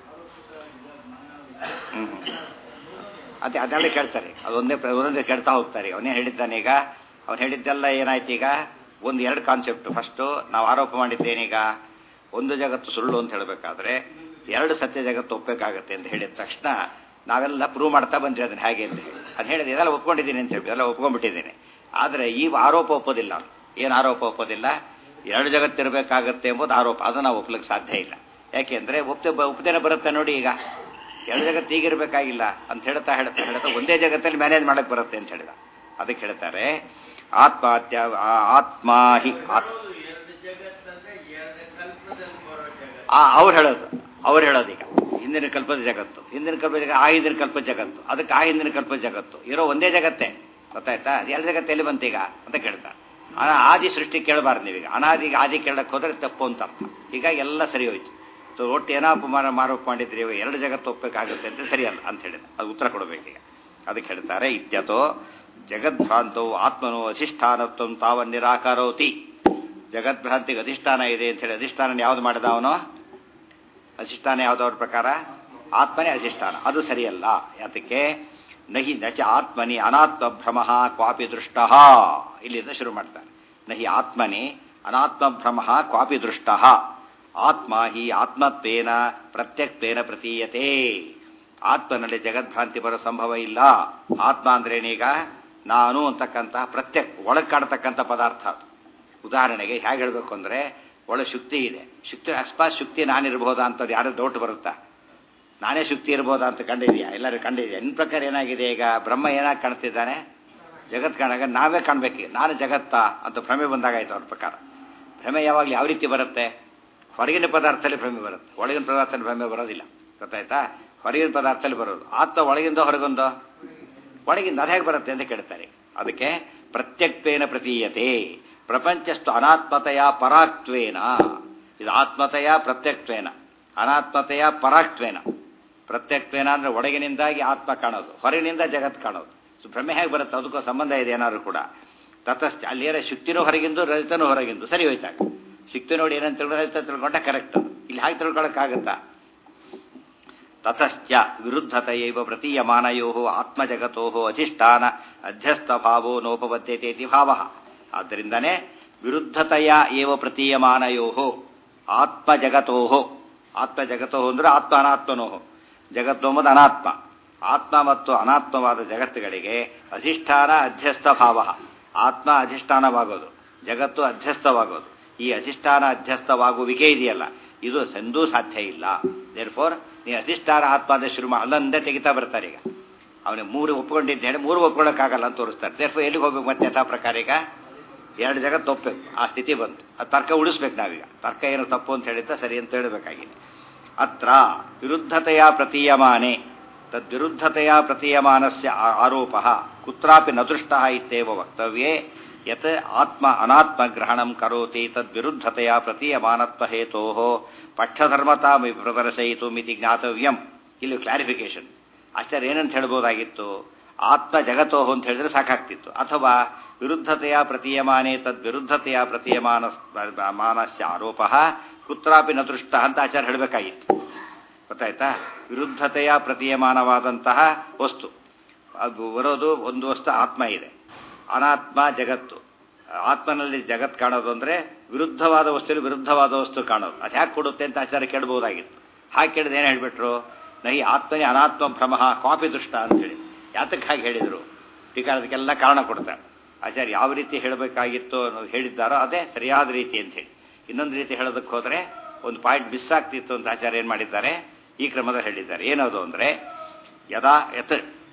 ಹ್ಮ್. ಹ್ಮ್, ಹ್ಮ್. ಅದೇ ಅದೆಲ್ಲ ಕೇಳ್ತಾರೆ ಅದೊಂದೇ ಪ್ರ- ಒಂದೊಂದೇ ಕೇಳ್ತಾ ಹೋಗ್ತಾರೆ ಅವನೇ ಹೇಳಿದ್ದಾನೆ ಈಗ ಅವನು ಹೇಳಿದ್ದೆಲ್ಲ ಏನಾಯ್ತು ಈಗ ಒಂದು ಎರಡು ಕಾನ್ಸೆಪ್ಟ್ ಫಸ್ಟು ನಾವು ಆರೋಪ ಮಾಡಿದ್ದೇನೀಗ ಒಂದು ಜಗತ್ತು ಸುಳ್ಳು ಅಂತ ಹೇಳಬೇಕಾದ್ರೆ ಎರಡು ಸತ್ಯ ಜಗತ್ತು ಒಪ್ಪಬೇಕಾಗತ್ತೆ ಅಂತ ಹೇಳಿದ ತಕ್ಷಣ ನಾವೆಲ್ಲ ಪ್ರೂವ್ ಮಾಡ್ತಾ ಬಂದ್ರಿ ಅದನ್ನ ಹೇಗೆ ಅಂತ ಹೇಳಿ ಅದು ಹೇಳಿದೆ ಇದೆಲ್ಲ ಒಪ್ಕೊಂಡಿದ್ದೀನಿ ಅಂತ ಹೇಳಿ ಎಲ್ಲ ಒಪ್ಕೊಂಡ್ಬಿಟ್ಟಿದ್ದೀನಿ ಆದರೆ ಈ ಆರೋಪ ಒಪ್ಪೋದಿಲ್ಲ ಅವ್ನು. ಏನು ಆರೋಪ ಒಪ್ಪೋದಿಲ್ಲ ಎರಡು ಜಗತ್ತಿರಬೇಕಾಗತ್ತೆ ಎಂಬುದು ಆರೋಪ ಅದು ನಾವು ಒಪ್ಲಿಕ್ಕೆ ಸಾಧ್ಯ ಇಲ್ಲ ಯಾಕೆಂದ್ರೆ ಒಪ್ತೆ ಒಪ್ಪದೇನೆ ಬರುತ್ತೆ ನೋಡಿ ಈಗ ಎರಡು ಜಗತ್ತು ಈಗಿರ್ಬೇಕಾಗಿಲ್ಲ ಅಂತ ಹೇಳ್ತಾ ಹೇಳ್ತಾ ಹೇಳ್ತಾ ಒಂದೇ ಜಗತ್ತಲ್ಲಿ ಮ್ಯಾನೇಜ್ ಮಾಡಕ್ ಬರುತ್ತೆ ಅಂತ ಹೇಳಿದ ಅದಕ್ಕೆ ಹೇಳ್ತಾರೆ ಆತ್ಮಹತ್ಯ ಆ- ಆತ್ಮ ಹಿ ಆತ್- ಎರಡು ಜಗತ್ತಂದ್ರೆ ಎರಡು ಕಲ್ಪದಲ್ಲಿ ಬರೋ ಜಗತ್ತು ಆ ಅವ್ರು ಹೇಳೋದು ಅವ್ರು ಹೇಳೋದು ಈಗ ಹಿಂದಿನ ಕಲ್ಪದ ಜಗತ್ತು ಹಿಂದಿನ ಕಲ್ಪದ ಜಗ ಆ ಹಿಂದಿನ ಕಲ್ಪದ ಜಗತ್ತು ಅದಕ್ಕೆ ಆ ಹಿಂದಿನ ಕಲ್ಪದ ಜಗತ್ತು ಇರೋ ಒಂದೇ ಜಗತ್ತೇ ಗೊತ್ತಾಯ್ತಾ ಅದು ಎರಡು ಜಗತ್ತು ಎಲ್ಲಿ ಬಂತೀಗ ಅಂತ ಕೇಳ್ತಾ ಆ ಆದಿ ಸೃಷ್ಟಿ ಕೇಳಬಾರ್ದು ನೀವೀಗ ಅನಾದಿಗೆ ಆದಿ ಕೇಳಕ್ಕೆ ಹೋದ್ರೆ ತಪ್ಪು ಅಂತ ಅರ್ಥ ಹೀಗಾಗಿ ಎಲ್ಲ ಸರಿ ಹೋಯ್ತು ಸೊ ಒಟ್ಟು ಏನೋ ಅಪಮಾನ ಮಾರೋಪ ಮಾಡಿದ್ರಿ ಇವಾಗ ಎರಡು ಜಗತ್ತು ಒಪ್ಪಬೇಕಾಗುತ್ತೆ ಅಂತ ಸರಿಯಲ್ಲ ಅಂತ ಹೇಳಿದ ಅದು ಉತ್ತರ ಕೊಡಬೇಕೀಗ ಅದಕ್ಕೆ ಹೇಳ್ತಾರೆ ಇತ್ಯತೋ ಜಗದ್ಭ್ರಾಂತವು ಆತ್ಮನು ಅಧಿಷ್ಠಾನತ್ವ ತಾವನ್ ನಿರಾಕರೋತಿ ಜಗದ್ಭ್ರಾಂತಿಗೆ ಅಧಿಷ್ಠಾನ ಇದೆ ಅಂತ ಹೇಳಿ ಅಧಿಷ್ಠಾನ ಯಾವ್ದು ಮಾಡಿದ ಅವನು ಅಧಿಷ್ಠಾನ ಯಾವ್ದವ್ರ ಪ್ರಕಾರ ಆತ್ಮನೇ ಅಧಿಷ್ಠಾನ ಅದು ಸರಿಯಲ್ಲ ಯಾತಕ್ಕೆ ನಹಿ ನಚ ಆತ್ಮನಿ ಅನಾತ್ಮ ಭ್ರಮ ಕ್ವಾಪಿ ದೃಷ್ಟ ಇಲ್ಲಿಂದ ಶುರು ಮಾಡ್ತಾರೆ ನಹಿ ಆತ್ಮನಿ ಅನಾತ್ಮ ಭ್ರಮ ಕ್ವಾಪಿ ದೃಷ್ಟ ಆತ್ಮ ಹಿ ಆತ್ಮತ್ವೇನ ಪ್ರತ್ಯಕ್ವೇನ ಪ್ರತೀಯತೆ ಆತ್ಮನಲ್ಲಿ ಜಗದ್ಭ್ರಾಂತಿ ಬರೋ ಸಂಭವ ಇಲ್ಲ ಆತ್ಮ ಅಂದ್ರೇನೀಗ ನಾನು ಅಂತಕ್ಕಂಥ ಪ್ರತ್ಯಕ್ ಒಳಗೆ ಕಾಡ್ತಕ್ಕಂಥ ಪದಾರ್ಥ ಅದು ಉದಾಹರಣೆಗೆ ಹೇಗೆ ಹೇಳಬೇಕು ಅಂದರೆ ಒಳ್ಳೆ ಶುಕ್ತಿ ಇದೆ ಶುಕ್ತಿ ಅಕಸ್ಮಾತ್ ಶುಕ್ತಿ ನಾನಿರ್ಬೋದಾ ಅಂತ ಯಾರು ಡೌಟ್ ಬರುತ್ತಾ ನಾನೇ ಶುಕ್ತಿ ಇರ್ಬೋದಾ ಅಂತ ಕಂಡಿದ್ಯಾ ಎಲ್ಲರೂ ಕಂಡಿದ್ಯಾ ನಿನ್ನ ಪ್ರಕಾರ ಏನಾಗಿದೆ ಈಗ ಬ್ರಹ್ಮ ಏನಾಗಿ ಕಾಣ್ತಿದ್ದಾನೆ ಜಗತ್ ಕಾಣಾಗ ನಾವೇ ಕಾಣ್ಬೇಕು ನಾನು ಜಗತ್ತಾ ಅಂತ ಭ್ರಮೆ ಬಂದಾಗಾಯ್ತು ಅವ್ರ ಪ್ರಕಾರ ಭ್ರಮೆ ಯಾವಾಗಲೂ ಯಾವ ರೀತಿ ಬರುತ್ತೆ ಹೊರಗಿನ ಪದಾರ್ಥದಲ್ಲಿ ಭ್ರಮೆ ಬರುತ್ತೆ ಒಳಗಿನ ಪದಾರ್ಥದಲ್ಲಿ ಭ್ರಮೆ ಬರೋದಿಲ್ಲ ಗೊತ್ತಾಯ್ತಾ ಹೊರಗಿನ ಪದಾರ್ಥದಲ್ಲಿ ಬರೋದು ಆತ ಒಳಗಿಂದ ಹೊರಗೊಂದು ಒಳಗಿಂದ ಅದು ಹೇಗೆ ಬರುತ್ತೆ ಅಂತ ಕೇಳ್ತಾರೆ ಅದಕ್ಕೆ ಪ್ರತ್ಯಕ್ವೇನ ಪ್ರತೀಯತೆ ಪ್ರಪಂಚಸ್ತು ಅನಾತ್ಮತೆಯ ಪರಾಕ್ತ್ವೇನ ಇದು ಆತ್ಮತೆಯ ಪ್ರತ್ಯಕ್ತ್ವೇನ ಅನಾತ್ಮತೆಯ ಪರಾಕ್ತ್ವೇನ ಪ್ರತ್ಯಕ್ತ್ವೇನ ಅಂದ್ರೆ ಒಳಗಿನಿಂದಾಗಿ ಆತ್ಮ ಕಾಣೋದು ಹೊರಗಿನಿಂದ ಜಗತ್ ಕಾಣೋದು ಸೊ ಭ್ರಮೆ ಹೇಗೆ ಬರುತ್ತೆ ಅದಕ್ಕೂ ಸಂಬಂಧ ಇದೆ ಏನಾದ್ರು ಕೂಡ ತತಶ್ಚ ಅಲ್ಲಿಯರ ಶುಕ್ತಿನೂ ಹೊರಗಿಂದು ರಜತನೂ ಹೊರಗಿಂದು ಸರಿ ಹೋಯ್ತಾಗ ಶುಕ್ತಿ ನೋಡಿ ಏನಂತ ತಿಳ್ಕೊಂಡು ರಜತ ತಿಳ್ಕೊಂಡ ಕರೆಕ್ಟ್ ಅದು ಇಲ್ಲಿ ಹಾಗೆ ತಿಳ್ಕೊಳಕ್ಕಾಗತ್ತಾ ತತಶ್ಚ ವಿರುದ್ಧತೆಯೈವ ಪ್ರತೀಯಮಾನಯೋ ಆತ್ಮಜಗತೋ ಅಧಿಷ್ಠಾನ ಅಧ್ಯಸ್ಥಭಾವೋ ನೋಪಬದ್ಧತೆ ಭಾವ ಆದ್ದರಿಂದನೇ ವಿರುದ್ಧತೆಯ ಏವ ಪ್ರತೀಯಮಾನಯೋ ಆತ್ಮಜಗತೋ ಆತ್ಮಜಗತೋ ಅಂದ್ರೆ ಆತ್ಮ ಅನಾತ್ಮನೋ ಜಗತ್ತು ಎಂಬುದು ಅನಾತ್ಮ ಆತ್ಮ ಮತ್ತು ಅನಾತ್ಮವಾದ ಜಗತ್ತುಗಳಿಗೆ ಅಧಿಷ್ಠಾನ ಅಧ್ಯಸ್ಥ ಭಾವ ಆತ್ಮ ಅಧಿಷ್ಠಾನವಾಗೋದು ಜಗತ್ತು ಅಧ್ಯಸ್ಥವಾಗೋದು ಈ ಅಧಿಷ್ಠಾನ ಅಧ್ಯಸ್ಥವಾಗುವಿಕೆ ಇದೆಯಲ್ಲ ಇದು ಸಂದೂ ಸಾಧ್ಯ ಇಲ್ಲ ದೇರ್ ಫೋರ್ ನೀ ಅಧಿಷ್ಠಾನ ಆತ್ಮ ಅಂತ ಶುರು ಮಾ ಅಲ್ಲಂದೇ ತೆಗಿತಾ ಬರ್ತಾರೆ ಈಗ ಅವನಿಗೆ ಮೂರು ಒಪ್ಕೊಂಡಿದ್ದ ಹೇಳಿ ಮೂರು ಒಪ್ಕೊಳ್ಳೋಕ್ಕಾಗಲ್ಲ ಅಂತ ತೋರಿಸ್ತಾರೆ ದೇರ್ ಫೋರ್ ಎಲ್ಲಿಗೆ ಹೋಗ್ಬೇಕು ಮತ್ತೆ ಯಥಾ ಪ್ರಕಾರ ಈಗ ಎರಡು ಜಗತ್ತು ಒಪ್ಪಬೇಕು ಆ ಸ್ಥಿತಿ ಬಂತು ಅದು ತರ್ಕ ಉಳಿಸ್ಬೇಕು ನಾವೀಗ ತರ್ಕ ಏನು ತಪ್ಪು ಅಂತ ಹೇಳಿದ್ದ ಸರಿ ಅಂತ ಹೇಳಬೇಕಾಗಿದೆ ಅತ್ರ ವಿರುದ್ಧತೆಯ ಪ್ರತೀಯಮಾನೆ ತದ್ವಿರುದ್ಧತೆಯ ಪ್ರತೀಯಮಾನಸ್ಯ ಆ- ಆರೋಪ ಕುತ್ರಾಪಿ ನ ದೃಷ್ಟ ಇತ್ಯೇವ ವಕ್ತವ್ಯೇ ಯತ್ ಆತ್ಮ ಅನಾತ್ಮ ಗ್ರಹಣಂ ಕರೋತಿ ತದ್ವಿರುದ್ಧತೆಯ ಪ್ರತೀಯಮಾನತ್ವ ಹೇತೋ ಪಕ್ಷಧರ್ಮತಾ ಪ್ರದರ್ಶಯಿತು ಮಿತಿ ಜ್ಞಾತವ್ಯಂ ಇಲ್ಲಿ ಕ್ಲಾರಿಫಿಕೇಶನ್ ಆಚಾರ್ಯ ಏನಂತ ಹೇಳ್ಬೋದಾಗಿತ್ತು ಆತ್ಮ ಜಗತೋ ಅಂತ ಹೇಳಿದ್ರೆ ಸಾಕಾಗ್ತಿತ್ತು ಅಥವಾ ವಿರುದ್ಧತೆಯ ಪ್ರತೀಯಮಾನೆ ತದ್ವಿರುದ್ಧತೆಯ ಪ್ರತೀಯಮಾನ ಮಾನಸ್ಯ ಆರೋಪ ಕುತ್ರಾಪಿ ನ ದೃಷ್ಟ ಅಂತ ಆಚಾರ್ಯ ಹೇಳಬೇಕಾಗಿತ್ತು ಗೊತ್ತಾಯ್ತಾ ವಿರುದ್ಧತೆಯ ಪ್ರತೀಯಮಾನವಾದಂತಹ ವಸ್ತು ಅದು ಬರೋದು ಒಂದು ವಸ್ತು ಆತ್ಮ ಇದೆ ಅನಾತ್ಮ ಜಗತ್ತು ಆತ್ಮನಲ್ಲಿ ಜಗತ್ ಕಾಣೋದು ಅಂದ್ರೆ ವಿರುದ್ಧವಾದ ವಸ್ತುವಿನ ವಿರುದ್ಧವಾದ ವಸ್ತು ಕಾಣೋದು ಅದು ಹ್ಯಾಕೆ ಕೊಡುತ್ತೆ ಅಂತ ಆಚಾರ್ಯ ಕೇಳಬಹುದಾಗಿತ್ತು ಹಾಗೆ ಕೇಳಿದ ಏನು ಹೇಳ್ಬಿಟ್ರು ನಹಿ ಆತ್ಮನೇ ಅನಾತ್ಮ ಭ್ರಮ ಕಾಪಿ ದೃಷ್ಟ ಅಂತ ಹೇಳಿ ಯಾತಕ್ಕೆ ಹಾಗೆ ಹೇಳಿದರು ಈಗ ಅದಕ್ಕೆಲ್ಲ ಕಾರಣ ಕೊಡ್ತಾರೆ ಆಚಾರ್ಯ ಯಾವ ರೀತಿ ಹೇಳಬೇಕಾಗಿತ್ತು ಅನ್ನೋದು ಹೇಳಿದ್ದಾರೋ ಅದೇ ಸರಿಯಾದ ರೀತಿ ಅಂತ ಹೇಳಿ ಇನ್ನೊಂದು ರೀತಿ ಹೇಳೋದಕ್ಕೆ ಹೋದರೆ ಒಂದು ಪಾಯಿಂಟ್ ಮಿಸ್ ಆಗ್ತಿತ್ತು ಅಂತ ಆಚಾರ್ಯ ಏನು ಮಾಡಿದ್ದಾರೆ ಈ ಕ್ರಮದಲ್ಲಿ ಹೇಳಿದ್ದಾರೆ ಏನದು ಅಂದರೆ ಯದಾ ಯತ್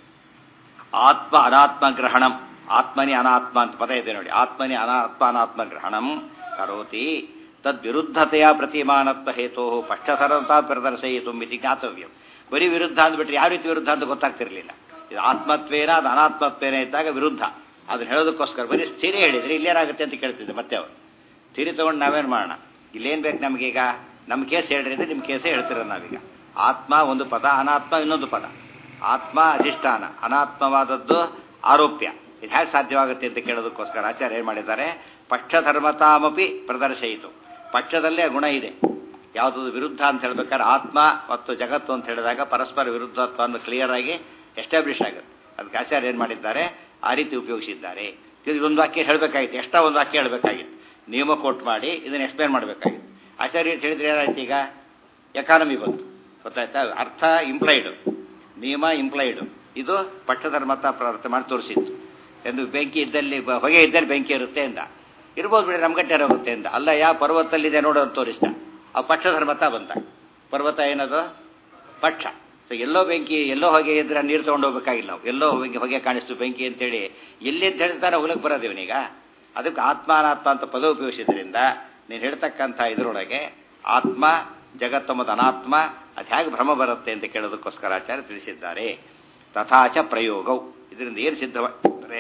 ಆತ್ಮ ಅನಾತ್ಮ ಗ್ರಹಣಂ ಆತ್ಮನಿ ಅನಾತ್ಮ ಅಂತ ಪದ ಇದೆ ನೋಡಿ ಆತ್ಮನಿ ಅನಾತ್ಮ ಅನಾತ್ಮ ಗ್ರಹಣಂ ಕರೋತಿ ತದ್ವಿರುದ್ಧತೆಯ ಪ್ರತಿಮಾನತ್ವ ಹೇತೋ ಪಕ್ಷಸರತ ಪ್ರದರ್ಶಯಿತು ಮಿತಿ ಜ್ಞಾತವ್ಯಂ ಬರೀ ವಿರುದ್ಧ ಅಂದ್ಬಿಟ್ರೆ ಯಾವ ರೀತಿ ವಿರುದ್ಧ ಅಂತ ಗೊತ್ತಾಗ್ತಿರ್ಲಿಲ್ಲ ಇದು ಆತ್ಮತ್ವೇನ ಅದು ಅನಾತ್ಮತ್ವೇನ ಇದ್ದಾಗ ವಿರುದ್ಧ ಅದನ್ನ ಹೇಳೋದಕ್ಕೋಸ್ಕರ ಬರೀ ಸ್ಥಿರ ಹೇಳಿದ್ರೆ ಇಲ್ಲೇನಾಗುತ್ತೆ ಅಂತ ಕೇಳ್ತಿದ್ದೆ ಮತ್ತೆ ಅವರು ಸ್ಥಿರ ತಗೊಂಡು ನಾವೇನು ಮಾಡೋಣ ಇಲ್ಲೇನು ಬೇಕು ನಮಗೀಗ ನಮ್ಮ ಕೇಸ್ ಹೇಳ್ರಿ ಅಂದ್ರೆ ನಿಮ್ಮ ಕೇಸೇ ಹೇಳ್ತಿರೋದು ನಾವೀಗ ಆತ್ಮ ಒಂದು ಪದ ಅನಾತ್ಮ ಇನ್ನೊಂದು ಪದ ಆತ್ಮ ಅಧಿಷ್ಠಾನ ಅನಾತ್ಮವಾದದ್ದು ಆರೋಪ್ಯ ಇದು ಹೇಗೆ ಸಾಧ್ಯವಾಗುತ್ತೆ ಅಂತ ಕೇಳೋದಕ್ಕೋಸ್ಕರ ಆಚಾರ್ಯ ಏನು ಮಾಡಿದ್ದಾರೆ ಪಕ್ಷಧರ್ಮತಾಮಪಿ ಪ್ರದರ್ಶಯಿತು ಪಕ್ಷದಲ್ಲೇ ಗುಣ ಇದೆ ಯಾವುದಾದ್ರು ವಿರುದ್ಧ ಅಂತ ಹೇಳ್ಬೇಕಾದ್ರೆ ಆತ್ಮ ಮತ್ತು ಜಗತ್ತು ಅಂತ ಹೇಳಿದಾಗ ಪರಸ್ಪರ ವಿರುದ್ಧತ್ವವನ್ನು ಕ್ಲಿಯರ್ ಆಗಿ ಎಸ್ಟಾಬ್ಲಿಷ್ ಆಗುತ್ತೆ ಅದಕ್ಕೆ ಆಚಾರ್ಯ ಏನು ಮಾಡಿದ್ದಾರೆ ಆ ರೀತಿ ಉಪಯೋಗಿಸಿದ್ದಾರೆ ಇದೊಂದು ವಾಕ್ಯ ಹೇಳಬೇಕಾಗಿತ್ತು ಎಷ್ಟೋ ಒಂದು ವಾಕ್ಯ ಹೇಳಬೇಕಾಗಿತ್ತು ನಿಯಮ ಕೋಟ್ ಮಾಡಿ ಇದನ್ನು ಎಕ್ಸ್ಪ್ಲೇನ್ ಮಾಡಬೇಕಾಗಿತ್ತು ಆಚಾರ್ಯ ಹೇಳಿದ್ರೆ ಏನಾಯ್ತು ಈಗ ಎಕಾನಮಿ ಬಂತು ಗೊತ್ತಾಯ್ತಾ ಅರ್ಥ ಇಂಪ್ಲೈಡು ನಿಯಮ ಇಂಪ್ಲೈಡು ಇದು ಪಕ್ಷಧರ್ಮತ ಪ್ರಾರ್ಥ ಮಾಡಿ ತೋರಿಸಿತ್ತು ಎಂದು ಬೆಂಕಿ ಇದ್ದಲ್ಲಿ ಬ- ಹೊಗೆ ಇದ್ದಲ್ಲಿ ಬೆಂಕಿ ಇರುತ್ತೆ ಎಂದ ಇರ್ಬೋದು ಬಿಡಿ ನಮ್ಗಟ್ಟೆ ಹೋಗುತ್ತೆ ಎಂದ ಅಲ್ಲ ಯಾವ ಪರ್ವತದಲ್ಲಿದೆ ನೋಡು ಅಂತ ತೋರಿಸ್ದ ಆ ಪಕ್ಷಧರ್ಮತ ಬಂತ ಪರ್ವತ ಏನದು ಪಕ್ಷ ಸೊ ಎಲ್ಲೋ ಬೆಂಕಿ ಎಲ್ಲೋ ಹೊಗೆ ಇದ್ರೆ ನೀರು ತೊಗೊಂಡು ಹೋಗ್ಬೇಕಾಗಿಲ್ಲ ನಾವು ಎಲ್ಲೋ ಹೊಗೆ ಹೊಗೆ ಕಾಣಿಸ್ತು ಬೆಂಕಿ ಅಂತೇಳಿ ಎಲ್ಲಿ ಅಂತ ಹೇಳ್ತಾನೆ ಹೊಲಕ್ಕೆ ಬರೋದು ಇವನೀಗ ಅದಕ್ಕೆ ಆತ್ಮ ಅನಾತ್ಮ ಅಂತ ಪದ ಉಪಯೋಗಿಸಿದ್ರಿಂದ ನೀನು ಹೇಳ್ತಕ್ಕಂಥ ಇದರೊಳಗೆ ಆತ್ಮ ಜಗತ್ತು ಮತ್ತು ಅನಾತ್ಮ ಅದು ಹೇಗೆ ಭ್ರಮ ಬರುತ್ತೆ ಅಂತ ಕೇಳೋದಕ್ಕೋಸ್ಕರ ಆಚಾರ್ಯ ತಿಳಿಸಿದ್ದಾರೆ ತಥಾಚ ಪ್ರಯೋಗವು ಇದರಿಂದ ಏನು ಸಿದ್ಧವಾಗ್ತದೆ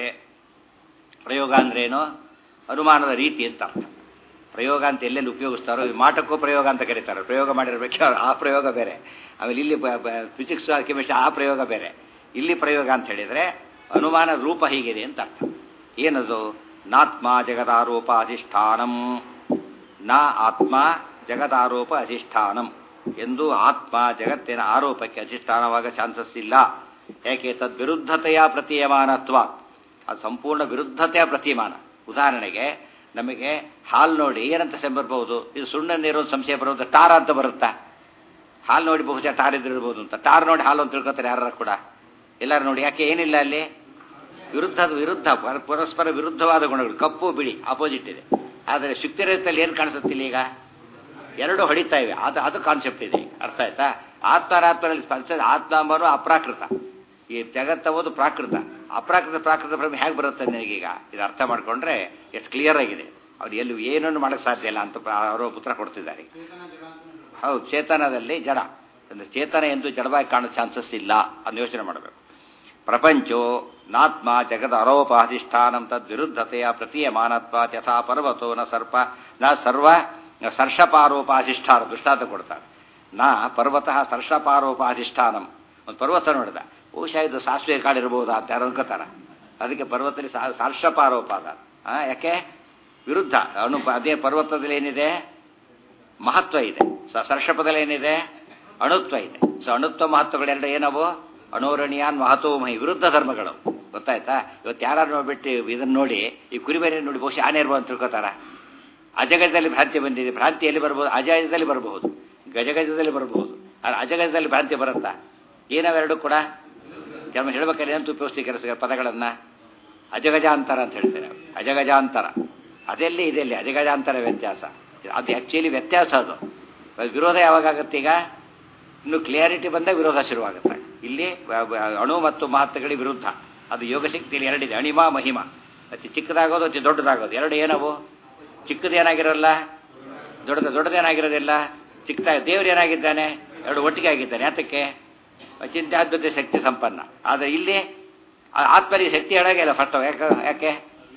ಪ್ರಯೋಗ ಅಂದ್ರೇನು ಅನುಮಾನದ ರೀತಿ ಅಂತ ಅರ್ಥ ಪ್ರಯೋಗ ಅಂತ ಎಲ್ಲೆಲ್ಲಿ ಉಪಯೋಗಿಸ್ತಾರೋ ಈ ಮಾಟಕ್ಕೂ ಪ್ರಯೋಗ ಅಂತ ಕರೀತಾರೆ ಪ್ರಯೋಗ ಮಾಡಿರ್ಬೇಕು ಆ ಪ್ರಯೋಗ ಬೇರೆ ಆಮೇಲೆ ಇಲ್ಲಿ ಫಿಸಿಕ್ಸ್ ಕೆಮಿಸ್ಟ್ರಿ ಆ ಪ್ರಯೋಗ ಬೇರೆ ಇಲ್ಲಿ ಪ್ರಯೋಗ ಅಂತ ಹೇಳಿದರೆ ಅನುಮಾನ ರೂಪ ಹೀಗಿದೆ ಅಂತ ಅರ್ಥ ಏನದು ನಾತ್ಮ ಜಗದಾರೋಪ ಅಧಿಷ್ಠಾನಂ ನ ಆತ್ಮ ಜಗದಾರೋಪ ಅಧಿಷ್ಠಾನಂ ಎಂದು ಆತ್ಮ ಜಗತ್ತಿನ ಆರೋಪಕ್ಕೆ ಅಧಿಷ್ಠಾನವಾಗ ಚಾನ್ಸಸ್ ಇಲ್ಲ ಯಾಕೆ ತದ್ವಿರುದ್ಧತೆಯ ಪ್ರತೀಯಮಾನತ್ವ ಅದು ಸಂಪೂರ್ಣ ವಿರುದ್ಧತೆಯ ಪ್ರತೀಯಮಾನ ಉದಾಹರಣೆಗೆ ನಮಗೆ ಹಾಲು ನೋಡಿ ಏನಂತ ಸಂಶಯ ಬರ್ಬೋದು ಇದು ಸುಣ್ಣ ನೀರು ಸಂಶಯ ಬರೋದು ಟಾರ್ ಅಂತ ಬರುತ್ತಾ ಹಾಲು ನೋಡಿ ಬಹುಶಃ ಟಾರ್ ಇದ್ದಿರ್ಬೋದು ಅಂತ ಟಾರ್ ನೋಡಿ ಹಾಲು ಅಂತ ತಿಳ್ಕೊತಾರೆ ಯಾರು ಕೂಡ ಎಲ್ಲರೂ ನೋಡಿ ಯಾಕೆ ಏನಿಲ್ಲ ಅಲ್ಲಿ ವಿರುದ್ಧದ ವಿರುದ್ಧ ಪರ- ಪರಸ್ಪರ ವಿರುದ್ಧವಾದ ಗುಣಗಳು ಕಪ್ಪು ಬಿಳಿ ಆಪೋಸಿಟ್ ಇದೆ ಆದರೆ ಶುಕ್ತಿರಹಿತಲ್ಲಿ ಏನು ಕಾಣಿಸುತ್ತಿಲ್ಲ ಈಗ ಎರಡು ಹೊಡಿತಾ ಇವೆ ಅದು ಅದು ಕಾನ್ಸೆಪ್ಟ್ ಇದೆ ಈಗ. ಅರ್ಥ ಆಯ್ತಾ ಆತ್ಮರಾತ್ಮರಲ್ಲಿ ಸ್ಪರ್ಶ ಆತ್ಮ ಅಂಬರು ಅಪ್ರಾಕೃತ ಈ ಜಗತ್ತವುದು ಪ್ರಾಕೃತ ಅಪ್ರಾಕೃತ ಪ್ರಾಕೃತ ಭ್ರಮೆ ಹೇಗೆ ಬರುತ್ತೆ ನಿನಗೀಗ ಇದು ಅರ್ಥ ಮಾಡ್ಕೊಂಡ್ರೆ ಎಷ್ಟು ಕ್ಲಿಯರ್ ಆಗಿದೆ ಅವ್ರು ಎಲ್ಲಿ ಏನನ್ನು ಮಾಡಕ್ಕೆ ಸಾಧ್ಯ ಇಲ್ಲ ಅಂತ ಪ್ರ- ಅವರು ಉತ್ತರ ಕೊಡ್ತಿದ್ದಾರೆ ಹೌದು ಚೇತನದಲ್ಲಿ ಜಡ ಅಂದ್ರೆ ಚೇತನ ಎಂದು ಜಡವಾಗಿ ಕಾಣೋ ಚಾನ್ಸಸ್ ಇಲ್ಲ ಅಂತ ಯೋಚನೆ ಮಾಡಬೇಕು ಪ್ರಪಂಚೋ ನಾತ್ಮ ಜಗದ ಅರೋಪಾಧಿಷ್ಠಾನಂ ತದ್ವಿರುದ್ಧತೆಯ ಪ್ರತೀಯಮಾನತ್ವ ಯಥಾ ಪರ್ವತೋ ನ ಸರ್ಪ ನ ಸರ್ವ ನ ಸರ್ಷಪಾರೋಪಾಧಿಷ್ಠಾನ ದೃಷ್ಟಾಂತ ಕೊಡ್ತಾರೆ ನಾ ಪರ್ವತಃ ಸರ್ಷಪಾರೋಪಾಧಿಷ್ಠಾನಂ ಒಂದು ಪರ್ವತ ನೋಡಿದ ಬಹುಶಃ ಇದು ಸಾಸಿವೆ ಕಾಡಿರ್ಬೋದಾ ಅಂತ ಯಾರು ಅನ್ಕೋತಾರ ಅದಕ್ಕೆ ಪರ್ವತದಲ್ಲಿ ಸಾ- ಸರ್ಷಪಾರೋಪ ಅದ ಆ, ಯಾಕೆ ವಿರುದ್ಧ ಅನು ಅದೇ ಪರ್ವತದಲ್ಲಿ ಏನಿದೆ ಮಹತ್ವ ಇದೆ ಸೊ ಸರ್ಷಪದಲ್ಲಿ ಏನಿದೆ ಅಣುತ್ವ ಇದೆ ಸೊ ಅಣುತ್ವ ಮಹತ್ವಗಳೆರಡು ಏನವು ಅಣೋರಣೀಯಾನ್ ಮಹತ್ವಮಹಿ ವಿರುದ್ಧ ಧರ್ಮಗಳು ಗೊತ್ತಾಯ್ತಾ ಇವತ್ತು ಯಾರು ನೋಡ್ಬಿಟ್ಟು ಇದನ್ನ ನೋಡಿ ಈ ಕುರಿಬೇರೆ ನೋಡಿ ಬಹುಶಃ ಆನೆ ಇರ್ಬೋದು ಅಂತ ತಿಳ್ಕೊತಾರ ಅಜಗಜದಲ್ಲಿ ಭ್ರಾಂತಿ ಬಂದಿದೆ ಭ್ರಾಂತಿ ಎಲ್ಲಿ ಬರ್ಬೋದು ಅಜಗಜದಲ್ಲಿ ಬರಬಹುದು ಗಜಗಜದಲ್ಲಿ ಬರಬಹುದು ಆದ್ರೆ ಅಜಗಜದಲ್ಲಿ ಭ್ರಾಂತಿ ಬರುತ್ತಾ ಏನವೆರಡು ಕೂಡ ಕೆಲವು ಹೇಳ್ಬೇಕಾದ್ರೆ ಏನಂತ ಉಪಯೋಗಿಸ್ತೀವಿ ಕೆಲಸ ಪದಗಳನ್ನ ಅಜಗಜಾಂತರ ಅಂತ ಹೇಳ್ತೇವೆ ನಾವು ಅಜಗಜಾಂತರ ಅದೆಲ್ಲಿ ಇದೆಲ್ಲಿ ಅಜಗಜಾಂತರ ವ್ಯತ್ಯಾಸ ಅದು ಆ್ಯಕ್ಚುಲಿ ವ್ಯತ್ಯಾಸ ಅದು ಅದು ವಿರೋಧ ಯಾವಾಗತ್ತೆ ಈಗ ಇನ್ನು ಕ್ಲಿಯಾರಿಟಿ ಬಂದಾಗ ವಿರೋಧ ಶುರುವಾಗುತ್ತೆ ಇಲ್ಲಿ ಬ- ಬ- ಅಣು ಮತ್ತು ಮಹತ್ವಗಳಿಗೆ ವಿರುದ್ಧ ಅದು ಯೋಗಶಕ್ತಿಯಲ್ಲಿ ಎರಡಿದೆ ಅಣಿಮ ಮಹಿಮ ಅತಿ ಚಿಕ್ಕದಾಗೋದು ಅತಿ ದೊಡ್ಡದಾಗೋದು ಎರಡು ಏನವು ಚಿಕ್ಕದು ಏನಾಗಿರಲ್ಲ ದೊಡ್ಡದು ದೊಡ್ಡದೇನಾಗಿರೋದಿಲ್ಲ ಚಿಕ್ಕದಾಗಿ ದೇವರು ಏನಾಗಿದ್ದಾನೆ ಎರಡು ಒಟ್ಟಿಗೆ ಆಗಿದ್ದಾನೆ ಯಾತಕ್ಕೆ ಚಿಂತಾದ್ಭುತ ಶಕ್ತಿ ಸಂಪನ್ನ ಆದರೆ ಇಲ್ಲಿ ಆ- ಆತ್ಮನಿಗೆ ಶಕ್ತಿ ಹೇಳಾಗೆ ಇಲ್ಲ ಫಸ್ಟ್ ಯಾಕೆ ಯಾಕೆ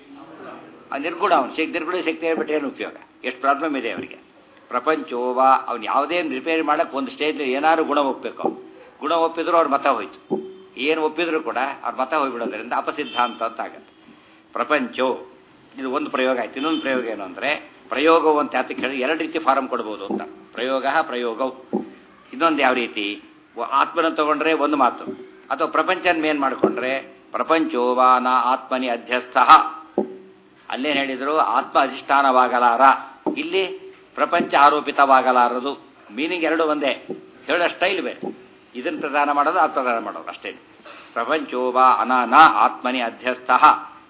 ಆ ನಿರ್ಗುಣ ಅವನು ಶಕ್ತಿ ನಿರ್ಗುಣ ಶಕ್ತಿ ಹೇಳ್ಬಿಟ್ಟು ಏನು ಉಪಯೋಗ ಎಷ್ಟು ಪ್ರಾಬ್ಲಮ್ ಇದೆ ಅವರಿಗೆ ಪ್ರಪಂಚೋವ ಅವ್ನು ಯಾವುದೇ ರಿಪೇರಿ ಮಾಡಕ್ಕೆ ಒಂದು ಸ್ಟೇಜ್ ಏನಾದ್ರು ಗುಣ ಒಪ್ಪಬೇಕು ಅವ್ನು. ಗುಣ ಒಪ್ಪಿದ್ರು ಅವ್ರ ಮತ ಹೋಯ್ತು ಏನು ಒಪ್ಪಿದ್ರು ಕೂಡ ಅವ್ರ ಮತ ಹೋಗ್ಬಿಡೋದ್ರಿಂದ ಅಪಸಿದ್ಧಾಂತ ಅಂತ ಆಗತ್ತೆ ಪ್ರಪಂಚೋ ಇದು ಒಂದು ಪ್ರಯೋಗ ಆಯ್ತು ಇನ್ನೊಂದು ಪ್ರಯೋಗ ಏನು ಅಂದರೆ ಪ್ರಯೋಗವು ಅಂತ ಯಾತಕ್ಕೆ ಹೇಳಿ ಎರಡು ರೀತಿ ಫಾರಮ್ ಕೊಡ್ಬೋದು ಅಂತ ಪ್ರಯೋಗ ಪ್ರಯೋಗವು ಇನ್ನೊಂದು ಯಾವ ರೀತಿ ವ- ಆತ್ಮನ ತಗೊಂಡ್ರೆ ಒಂದು ಮಾತು ಅಥವಾ ಪ್ರಪಂಚನ ಮೇನ್ ಮಾಡಿಕೊಂಡ್ರೆ ಪ್ರಪಂಚೋವಾ ನಾ ಆತ್ಮನಿ ಅಧ್ಯಸ್ಥ ಅಲ್ಲೇನು ಹೇಳಿದ್ರು ಆತ್ಮ ಅಧಿಷ್ಠಾನವಾಗಲಾರ ಇಲ್ಲಿ ಪ್ರಪಂಚ ಆರೋಪಿತವಾಗಲಾರದು ಮೀನಿಂಗ್ ಎರಡು ಒಂದೇ ಹೇಳೋ ಸ್ಟೈಲ್ ಬೇರೆ ಇದನ್ನು ಪ್ರದಾನ ಮಾಡೋದು ಅದು ಪ್ರದಾನ ಮಾಡೋದು ಅಷ್ಟೇ ಪ್ರಪಂಚೋವಾ ಅನಾನ ಆತ್ಮನಿ ಅಧ್ಯಸ್ಥ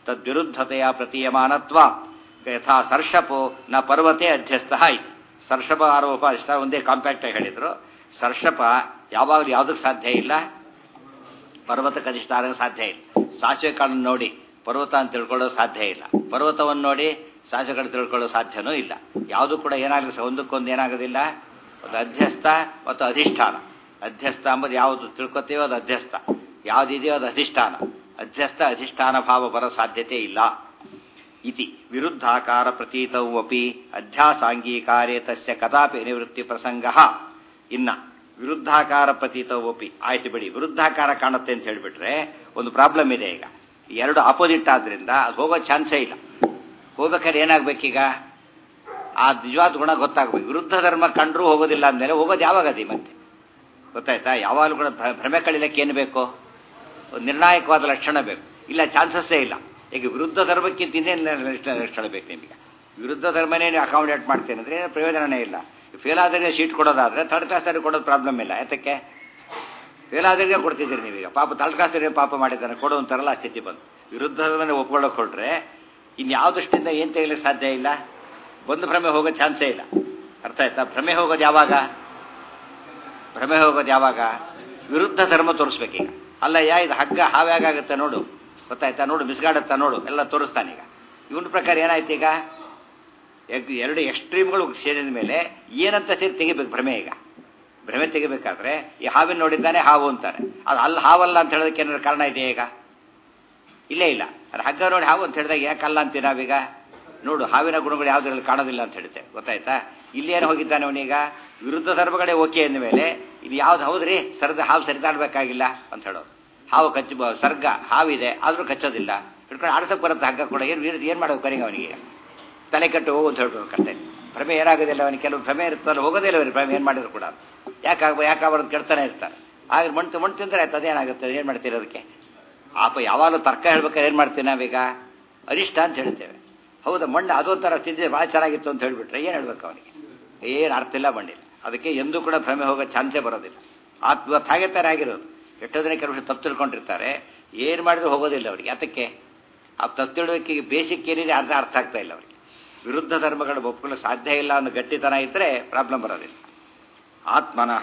ತದ್ವಿರುದ್ಧತೆಯ ಪ್ರತೀಯಮಾನತ್ವ ಯಥಾ ಸರ್ಷಪೋ ನ ಪರ್ವತೆ ಅಧ್ಯಸ್ಥ ಆಯ್ತು ಸರ್ಷಪ ಆರೋಪ ಅಷ್ಟ ಒಂದೇ ಕಾಂಪ್ಯಾಕ್ಟ್ ಆಗಿ ಹೇಳಿದ್ರು ಸರ್ಷಪ ಯಾವಾಗಲೂ ಯಾವುದಕ್ಕೆ ಸಾಧ್ಯ ಇಲ್ಲ ಪರ್ವತಕ್ಕೆ ಅಧಿಷ್ಠಾನ ಸಾಧ್ಯ ಇಲ್ಲ ಸಾಸಿವೆ ಕಾಳನ್ನು ನೋಡಿ ಪರ್ವತ ಅಂತ ತಿಳ್ಕೊಳ್ಳೋದು ಸಾಧ್ಯ ಇಲ್ಲ ಪರ್ವತವನ್ನು ನೋಡಿ ಸಾಸಿವೆ ಕಾಳು ತಿಳ್ಕೊಳ್ಳೋ ಸಾಧ್ಯನೂ ಇಲ್ಲ ಯಾವುದು ಕೂಡ ಏನಾಗಲಿ ಒಂದಕ್ಕೊಂದು ಏನಾಗೋದಿಲ್ಲ ಒಂದು ಅಧ್ಯಸ್ಥ ಮತ್ತು ಅಧಿಷ್ಠಾನ ಅಧ್ಯಸ್ಥ ಅಂಬುದು ಯಾವುದು ತಿಳ್ಕೊತೀವೋ ಅದು ಅಧ್ಯಸ್ಥ ಯಾವುದಿದೆಯೋ ಅದು ಅಧಿಷ್ಠಾನ ಅಧ್ಯಸ್ಥ ಅಧಿಷ್ಠಾನ ಭಾವ ಬರೋ ಸಾಧ್ಯತೆ ಇಲ್ಲ ಇತಿ ವಿರುದ್ಧಾಕಾರ ಪ್ರತೀತವು ಅಪಿ ಅಧ್ಯಾಸಾಂಗೀಕಾರೇ ತಸ್ಯ ಕದಾಪಿ ನಿವೃತ್ತಿ ಪ್ರಸಂಗ ಇನ್ನ ವಿರುದ್ಧಾಕಾರ ಪ್ರತೀತವು ಅಪಿ ಆಯ್ತು ಬಿಡಿ ವಿರುದ್ಧಾಕಾರ ಕಾಣುತ್ತೆ ಅಂತ ಹೇಳಿಬಿಟ್ರೆ ಒಂದು ಪ್ರಾಬ್ಲಮ್ ಇದೆ ಈಗ ಎರಡು ಆಪೋಸಿಟ್ ಆದ್ರಿಂದ ಅದು ಹೋಗೋ ಚಾನ್ಸೇ ಇಲ್ಲ ಹೋಗ್ಬೇಕಾದ್ರೆ ಏನಾಗ್ಬೇಕೀಗ ಆ ನಿಜವಾದ ಗುಣ ಗೊತ್ತಾಗ್ಬೇಕು ವಿರುದ್ಧ ಧರ್ಮ ಕಂಡ್ರೂ ಹೋಗೋದಿಲ್ಲ ಅಂದಮೇಲೆ ಹೋಗೋದು ಯಾವಾಗದಿ ಮತ್ತೆ ಗೊತ್ತಾಯ್ತಾ ಯಾವಾಗಲೂ ಕೂಡ ಭ್ರ- ಭ್ರಮೆ ಕಳಿಲಕ್ಕೆ ಏನು ಬೇಕು ಒಂದು ನಿರ್ಣಾಯಕವಾದ ಲಕ್ಷಣ ಬೇಕು ಇಲ್ಲ ಚಾನ್ಸಸ್ಸೇ ಇಲ್ಲ ಈಗ ವಿರುದ್ಧ ಧರ್ಮಕ್ಕಿಂತ ಇನ್ನೇನು ಲಕ್ಷಣ ಲಕ್ಷಣ ಬೇಕು ನಿಮಗೆ ವಿರುದ್ಧ ಧರ್ಮನೇ ನೀವು ಅಕಾಮಿಡೇಟ್ ಮಾಡ್ತೇನೆ ಅಂದರೆ ಏನು ಪ್ರಯೋಜನನೇ ಇಲ್ಲ ಫೇಲ್ ಆದ್ರೆ ಶೀಟ್ ಕೊಡೋದಾದ್ರೆ ಥರ್ಡ್ ಕ್ಲಾಸಲ್ಲಿ ಕೊಡೋದು ಪ್ರಾಬ್ಲಮ್ ಇಲ್ಲ ಯಾತಕ್ಕೆ ಫೇಲ್ ಆದ್ರಿಗೆ ಕೊಡ್ತಿದ್ದೀರಿ ನೀವೀಗ ಪಾಪ ಥರ್ಡ್ ಕ್ಲಾಸಲ್ಲಿ ಪಾಪ ಮಾಡಿದ್ದಾನೆ ಕೊಡೋ ಅಂತಾರಲ್ಲ ಆ ಸ್ಥಿತಿ ಬಂತು ವಿರುದ್ಧ ಧರ್ಮನೇ ಒಪ್ಕೊಳ್ಳೋಕೆ ಹೊರಟ್ರೆ ಇನ್ಯಾವ ದೃಷ್ಟಿಯಿಂದ ಏನು ತೆಗಿಲಿಕ್ಕೆ ಸಾಧ್ಯ ಇಲ್ಲ ಒಂದು ಭ್ರಮೆ ಹೋಗೋ ಚಾನ್ಸೇ ಇಲ್ಲ ಅರ್ಥ ಆಯ್ತಾ ಭ್ರಮೆ ಹೋಗೋದು ಯಾವಾಗ ಭ್ರಮೆ ಹೋಗೋದು ಯಾವಾಗ ವಿರುದ್ಧ ಧರ್ಮ ತೋರಿಸ್ಬೇಕೀಗ ಅಲ್ಲ ಯಾ ಇದು ಹಗ್ಗ ಹಾವ್ಯಾಗುತ್ತೆ ನೋಡು ಗೊತ್ತಾಯ್ತಾ ನೋಡು ಮಿಸ್ಗಾಡುತ್ತಾ ನೋಡು ಎಲ್ಲ ತೋರಿಸ್ತಾನೀಗ ಇವನ ಪ್ರಕಾರ ಏನಾಯ್ತು ಈಗ ಎಗ್- ಎರಡು ಎಕ್ಸ್ಟ್ರೀಮ್ಗಳು ಸೇರಿದ ಮೇಲೆ ಏನಂತ ಸೇರಿ ತೆಗಿಬೇಕು ಭ್ರಮೆ ಈಗ ಭ್ರಮೆ ತೆಗಿಬೇಕಾದ್ರೆ ಈ ಹಾವಿನ ನೋಡಿದ್ದಾನೆ ಹಾವು ಅಂತಾರೆ ಅದು ಅಲ್ಲಿ ಹಾವಲ್ಲ ಅಂತ ಹೇಳೋದಕ್ಕೆ ಏನಾದ್ರು ಕಾರಣ ಇದೆಯಾ ಈಗ ಇಲ್ಲೇ ಇಲ್ಲ ಅದು ಹಗ್ಗ ನೋಡಿ ಹಾವು ಅಂತ ಹೇಳಿದಾಗ ಯಾಕಲ್ಲ ಅಂತೀವಿ ನಾವೀಗ ನೋಡು ಹಾವಿನ ಗುಣಗಳು ಯಾವುದ್ರಲ್ಲಿ ಕಾಣೋದಿಲ್ಲ ಅಂತ ಹೇಳುತ್ತೆ ಗೊತ್ತಾಯ್ತಾ ಇಲ್ಲಿ ಏನು ಹೋಗಿದ್ದಾನೆ ಅವನೀಗ ವಿರುದ್ಧ ಧರ್ಮಗಳೇ ಓಕೆ ಅಂದ ಮೇಲೆ ಇದು ಯಾವ್ದು ಹೌದ್ರಿ ಸರ್ದ ಹಾವು ಸರಿದಾಡ್ಬೇಕಾಗಿಲ್ಲ ಅಂತ ಹೇಳೋದು ಹಾವು ಕಚ್ಚ ಸರ್ಗ ಹಾವಿದೆ ಆದರೂ ಕಚ್ಚೋದಿಲ್ಲ ಹಿಡ್ಕೊಂಡು ಆಡ್ಸಕ್ಕೆ ಬರುತ್ತೆ ಹಗ್ಗ ಕೂಡ ಏನು ಏನು ಮಾಡಬೇಕು ಕರೆಗೆ ಅವನಿಗೆ ತಲೆ ಕಟ್ಟು ಹೋಗು ಅಂತ ಹೇಳ್ಬೇಕು ಅಷ್ಟೇ ಭ್ರಮೆ ಏನಾಗೋದಿಲ್ಲ ಅವನಿಗೆ ಕೆಲವು ಭ್ರಮೆ ಇರ್ತಲ್ಲ ಹೋಗೋದಿಲ್ಲ ಅವನಿಗೆ ಭ್ರಮೆ ಏನು ಮಾಡಿದ್ರು ಕೂಡ ಯಾಕಾಗ ಯಾಕೆ ಅವ್ರದ್ದು ಕೆಡ್ತಾನೆ ಇರ್ತಾರೆ ಆಗ ಮಣ್ಣು ಮಣ್ಣು ತಿಂದರೆ ಆಯ್ತು ಅದೇನಾಗುತ್ತೆ ಏನು ಮಾಡ್ತೀರಿ ಅದಕ್ಕೆ ಆಪ ಯಾವಾಗಲೂ ತರ್ಕ ಹೇಳ್ಬೇಕಾದ್ರೆ ಏನು ಮಾಡ್ತೀವಿ ನಾವೀಗ ಅರಿಷ್ಟ ಅಂತ ಹೇಳ್ತೇವೆ ಹೌದಾ ಮಣ್ಣು ಅದೊಂಥರ ತಿಂದಿದೆ ಭಾಳ ಚೆನ್ನಾಗಿತ್ತು ಅಂತ ಹೇಳ್ಬಿಟ್ರೆ ಏನು ಹೇಳ್ಬೇಕು ಅವನಿಗೆ ಏನು ಅರ್ಥ ಇಲ್ಲ ಮಣ್ಣಿಲ್ಲ ಅದಕ್ಕೆ ಎಂದೂ ಕೂಡ ಭ್ರಮೆ ಹೋಗೋ ಚಾನ್ಸೇ ಬರೋದಿಲ್ಲ ಆತ್ ಇವತ್ತು ಹಾಗೆ ಥರ ಆಗಿರೋದು ಎಷ್ಟೋ ಜನ ಕೆಲವು ತಪ್ಪು ತಿಳ್ಕೊಂಡಿರ್ತಾರೆ ಏನು ಮಾಡಿದ್ರು ಹೋಗೋದಿಲ್ಲ ಅವ್ರಿಗೆ ಯಾತಕ್ಕೆ ಆ ತಪ್ಪು ತಿಳುವಳಿಕೆಗೆ ಬೇಸಿಕ್ ಏನಿದೆ ಅರ್ಥ ಅರ್ಥ ಆಗ್ತಾ ಇಲ್ಲ ಅವರಿಗೆ ವಿರುದ್ಧ ಧರ್ಮಗಳು ಒಪ್ಕೊಳ್ಳೋ ಸಾಧ್ಯ ಇಲ್ಲ ಅನ್ನೋ ಗಟ್ಟಿತನ ಇದ್ದರೆ ಪ್ರಾಬ್ಲಮ್ ಬರೋದಿಲ್ಲ ಆತ್ಮನಃ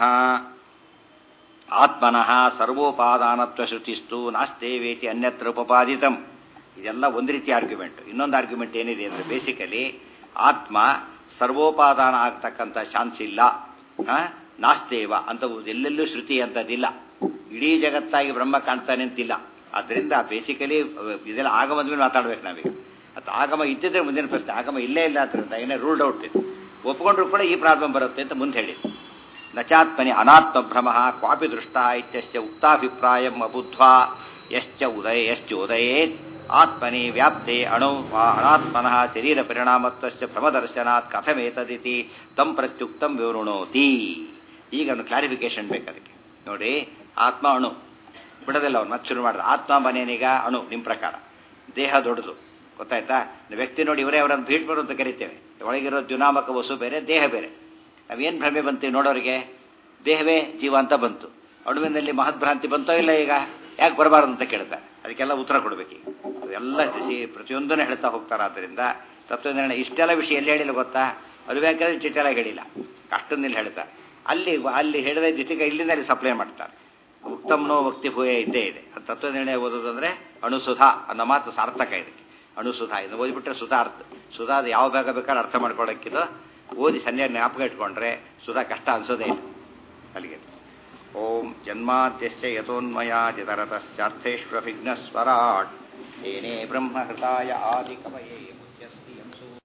ಆತ್ಮನಃ ಸರ್ವೋಪಾದಾನತ್ವ ಶ್ರುತಿಸ್ತು ನಾಸ್ತೇವೇತಿ ಅನ್ಯತ್ರ ಉಪಪಾದಿತಂ ಇದೆಲ್ಲ ಒಂದು ರೀತಿ ಆರ್ಗ್ಯುಮೆಂಟ್ ಇನ್ನೊಂದು ಆರ್ಗ್ಯುಮೆಂಟ್ ಏನಿದೆ ಅಂದರೆ ಬೇಸಿಕಲಿ ಆತ್ಮ ಸರ್ವೋಪಾದಾನ ಆಗ್ತಕ್ಕಂಥ ಚಾನ್ಸ್ ಇಲ್ಲ ಆ? ನಾಸ್ತೇವ ಅಂತ ಎಲ್ಲೆಲ್ಲೂ ಶ್ರುತಿ ಅಂತದಿಲ್ಲ ಇಡೀ ಜಗತ್ತಾಗಿ ಬ್ರಹ್ಮ ಕಾಣ್ತಾನೆ ಅಂತಿಲ್ಲ ಅದರಿಂದ ಬೇಸಿಕಲಿ ಇದೆಲ್ಲ ಆಗಮದ ಮೇಲೆ ಮಾತಾಡ್ಬೇಕು ನಾವೀಗ ಅದು ಆಗಮ ಇದ್ದಿದ್ರೆ ಮುಂದಿನ ಪ್ರಶ್ನೆ ಆಗಮ ಇಲ್ಲೇ ಇಲ್ಲ ಅಂತ ಏನೇ ರೂಲ್ಡ್ ಔಟ್ ಇದೆ ಒಪ್ಕೊಂಡ್ರು ಕೂಡ ಈ ಪ್ರಾಬ್ಲಮ್ ಬರುತ್ತೆ ಅಂತ ಮುಂದೆ ಹೇಳಿದ್ರು ನಚಾತ್ಮನಿ ಅನಾತ್ಮ ಭ್ರಮ ಕ್ವಾಪಿ ದೃಷ್ಟ ಇತ್ಯಸ್ಯ ಉಕ್ತಾಭಿಪ್ರಾಯಂ ಅಬುದ್ಧ್ವಾ ಯಶ್ಚ ಉದಯ ಯಶ್ಚ ಉದಯೇತ್ ಆತ್ಮನಿ ವ್ಯಾಪ್ತೆ ಅಣು ಅನಾತ್ಮನಃ ಶರೀರ ಪರಿಣಾಮತ್ವಸ್ಯ ಭ್ರಮದರ್ಶನಾತ್ ಕಥಮೇತದಿತಿ ತಂ ಪ್ರತ್ಯುಕ್ತಂ ವಿವೃಣೋತಿ ಈಗ ಒಂದು ಕ್ಲಾರಿಫಿಕೇಶನ್ ಬೇಕು ಅದಕ್ಕೆ ನೋಡಿ ಆತ್ಮ ಅಣು ಬಿಡೋದಿಲ್ಲ ಅವ್ನು ಮತ್ತೆ ಶುರು ಮಾಡಿದ ಆತ್ಮ ಮನೇನೀಗ ಅಣು ನಿಮ್ಮ ಪ್ರಕಾರ ದೇಹ ದೊಡ್ಡದು ಗೊತ್ತಾಯ್ತಾ ವ್ಯಕ್ತಿ ನೋಡಿ ಇವರೇ ಅವರನ್ನು ಭೀಟ್ ಬರು ಅಂತ ಕರಿತೇವೆ ಒಳಗಿರೋ ದ್ಯುನಾಮಕ ವಸು ಬೇರೆ ದೇಹ ಬೇರೆ ನಾವೇನು ಭ್ರಮೆ ಬಂತೀವಿ ನೋಡೋರಿಗೆ ದೇಹವೇ ಜೀವ ಅಂತ ಬಂತು ಅಣುವಿನಲ್ಲಿ ಮಹದ್ಭ್ರಾಂತಿ ಬಂತೋ ಇಲ್ಲ ಈಗ ಯಾಕೆ ಬರಬಾರದು ಅಂತ ಕೇಳ್ತಾರೆ ಅದಕ್ಕೆಲ್ಲ ಉತ್ತರ ಕೊಡಬೇಕು ಅದೆಲ್ಲ ಸಿ- ಪ್ರತಿಯೊಂದನ್ನು ಹೇಳ್ತಾ ಹೋಗ್ತಾರೆ ಆದ್ದರಿಂದ ತತ್ವನಿರ್ಣಯ ಇಷ್ಟೆಲ್ಲ ವಿಷಯ ಎಲ್ಲಿ ಹೇಳಿಲ್ಲ ಗೊತ್ತಾ ಅದು ಬೇಕಾದ್ರೆ ಡಿಟೇಲ್ ಆಗಿ ಹೇಳಿಲ್ಲ ಅಷ್ಟೊಂದಿಲ್ಲಿ ಹೇಳ್ತಾರೆ ಅಲ್ಲಿ ಅಲ್ಲಿ ಹೇಳಿದ ಜೊತೆಗೆ ಇಲ್ಲಿಂದ ಅಲ್ಲಿ ಸಪ್ಲೈ ಮಾಡ್ತಾರೆ ಉತ್ತಮನೋ ಭಕ್ತಿ ಭೂಯ ಇದ್ದೇ ಇದೆ ಅದು ತತ್ವನಿರ್ಣಯ ಓದೋದಂದ್ರೆ ಅಣುಸುಧಾ ಅನ್ನೋ ಮಾತು ಸಾರ್ಥಕ ಇದಕ್ಕೆ ಅಣುಸುಧಾ ಇದು ಓದಿಬಿಟ್ರೆ ಸುಧಾ ಅರ್ಥ ಸುಧಾ ಅದು ಯಾವ ಭಾಗ ಬೇಕಾದ್ರೆ ಅರ್ಥ ಮಾಡ್ಕೊಳ್ಳೋಕ್ಕಿದು ಓದಿ ಸನ್ಯಾಸ ಜ್ಞಾಪಕ ಇಟ್ಕೊಂಡ್ರೆ ಸುಧಾ ಕಷ್ಟ ಅನ್ಸೋದೇ ಇಲ್ಲ ಅಲ್ಲಿಗೆ ಓಂ ಜನ್ಮಾದ್ಯಸ್ಯ ಯಥೋನ್ಮಯಾದಿತರತಶ್ಚಾರ್ಥೇಷ್ವಭಿಘ್ನಸ್ವರಾಟ್ ಏನೇ ಬ್ರಹ್ಮಹೃತಾಯ ಆದಿಕವಯೇ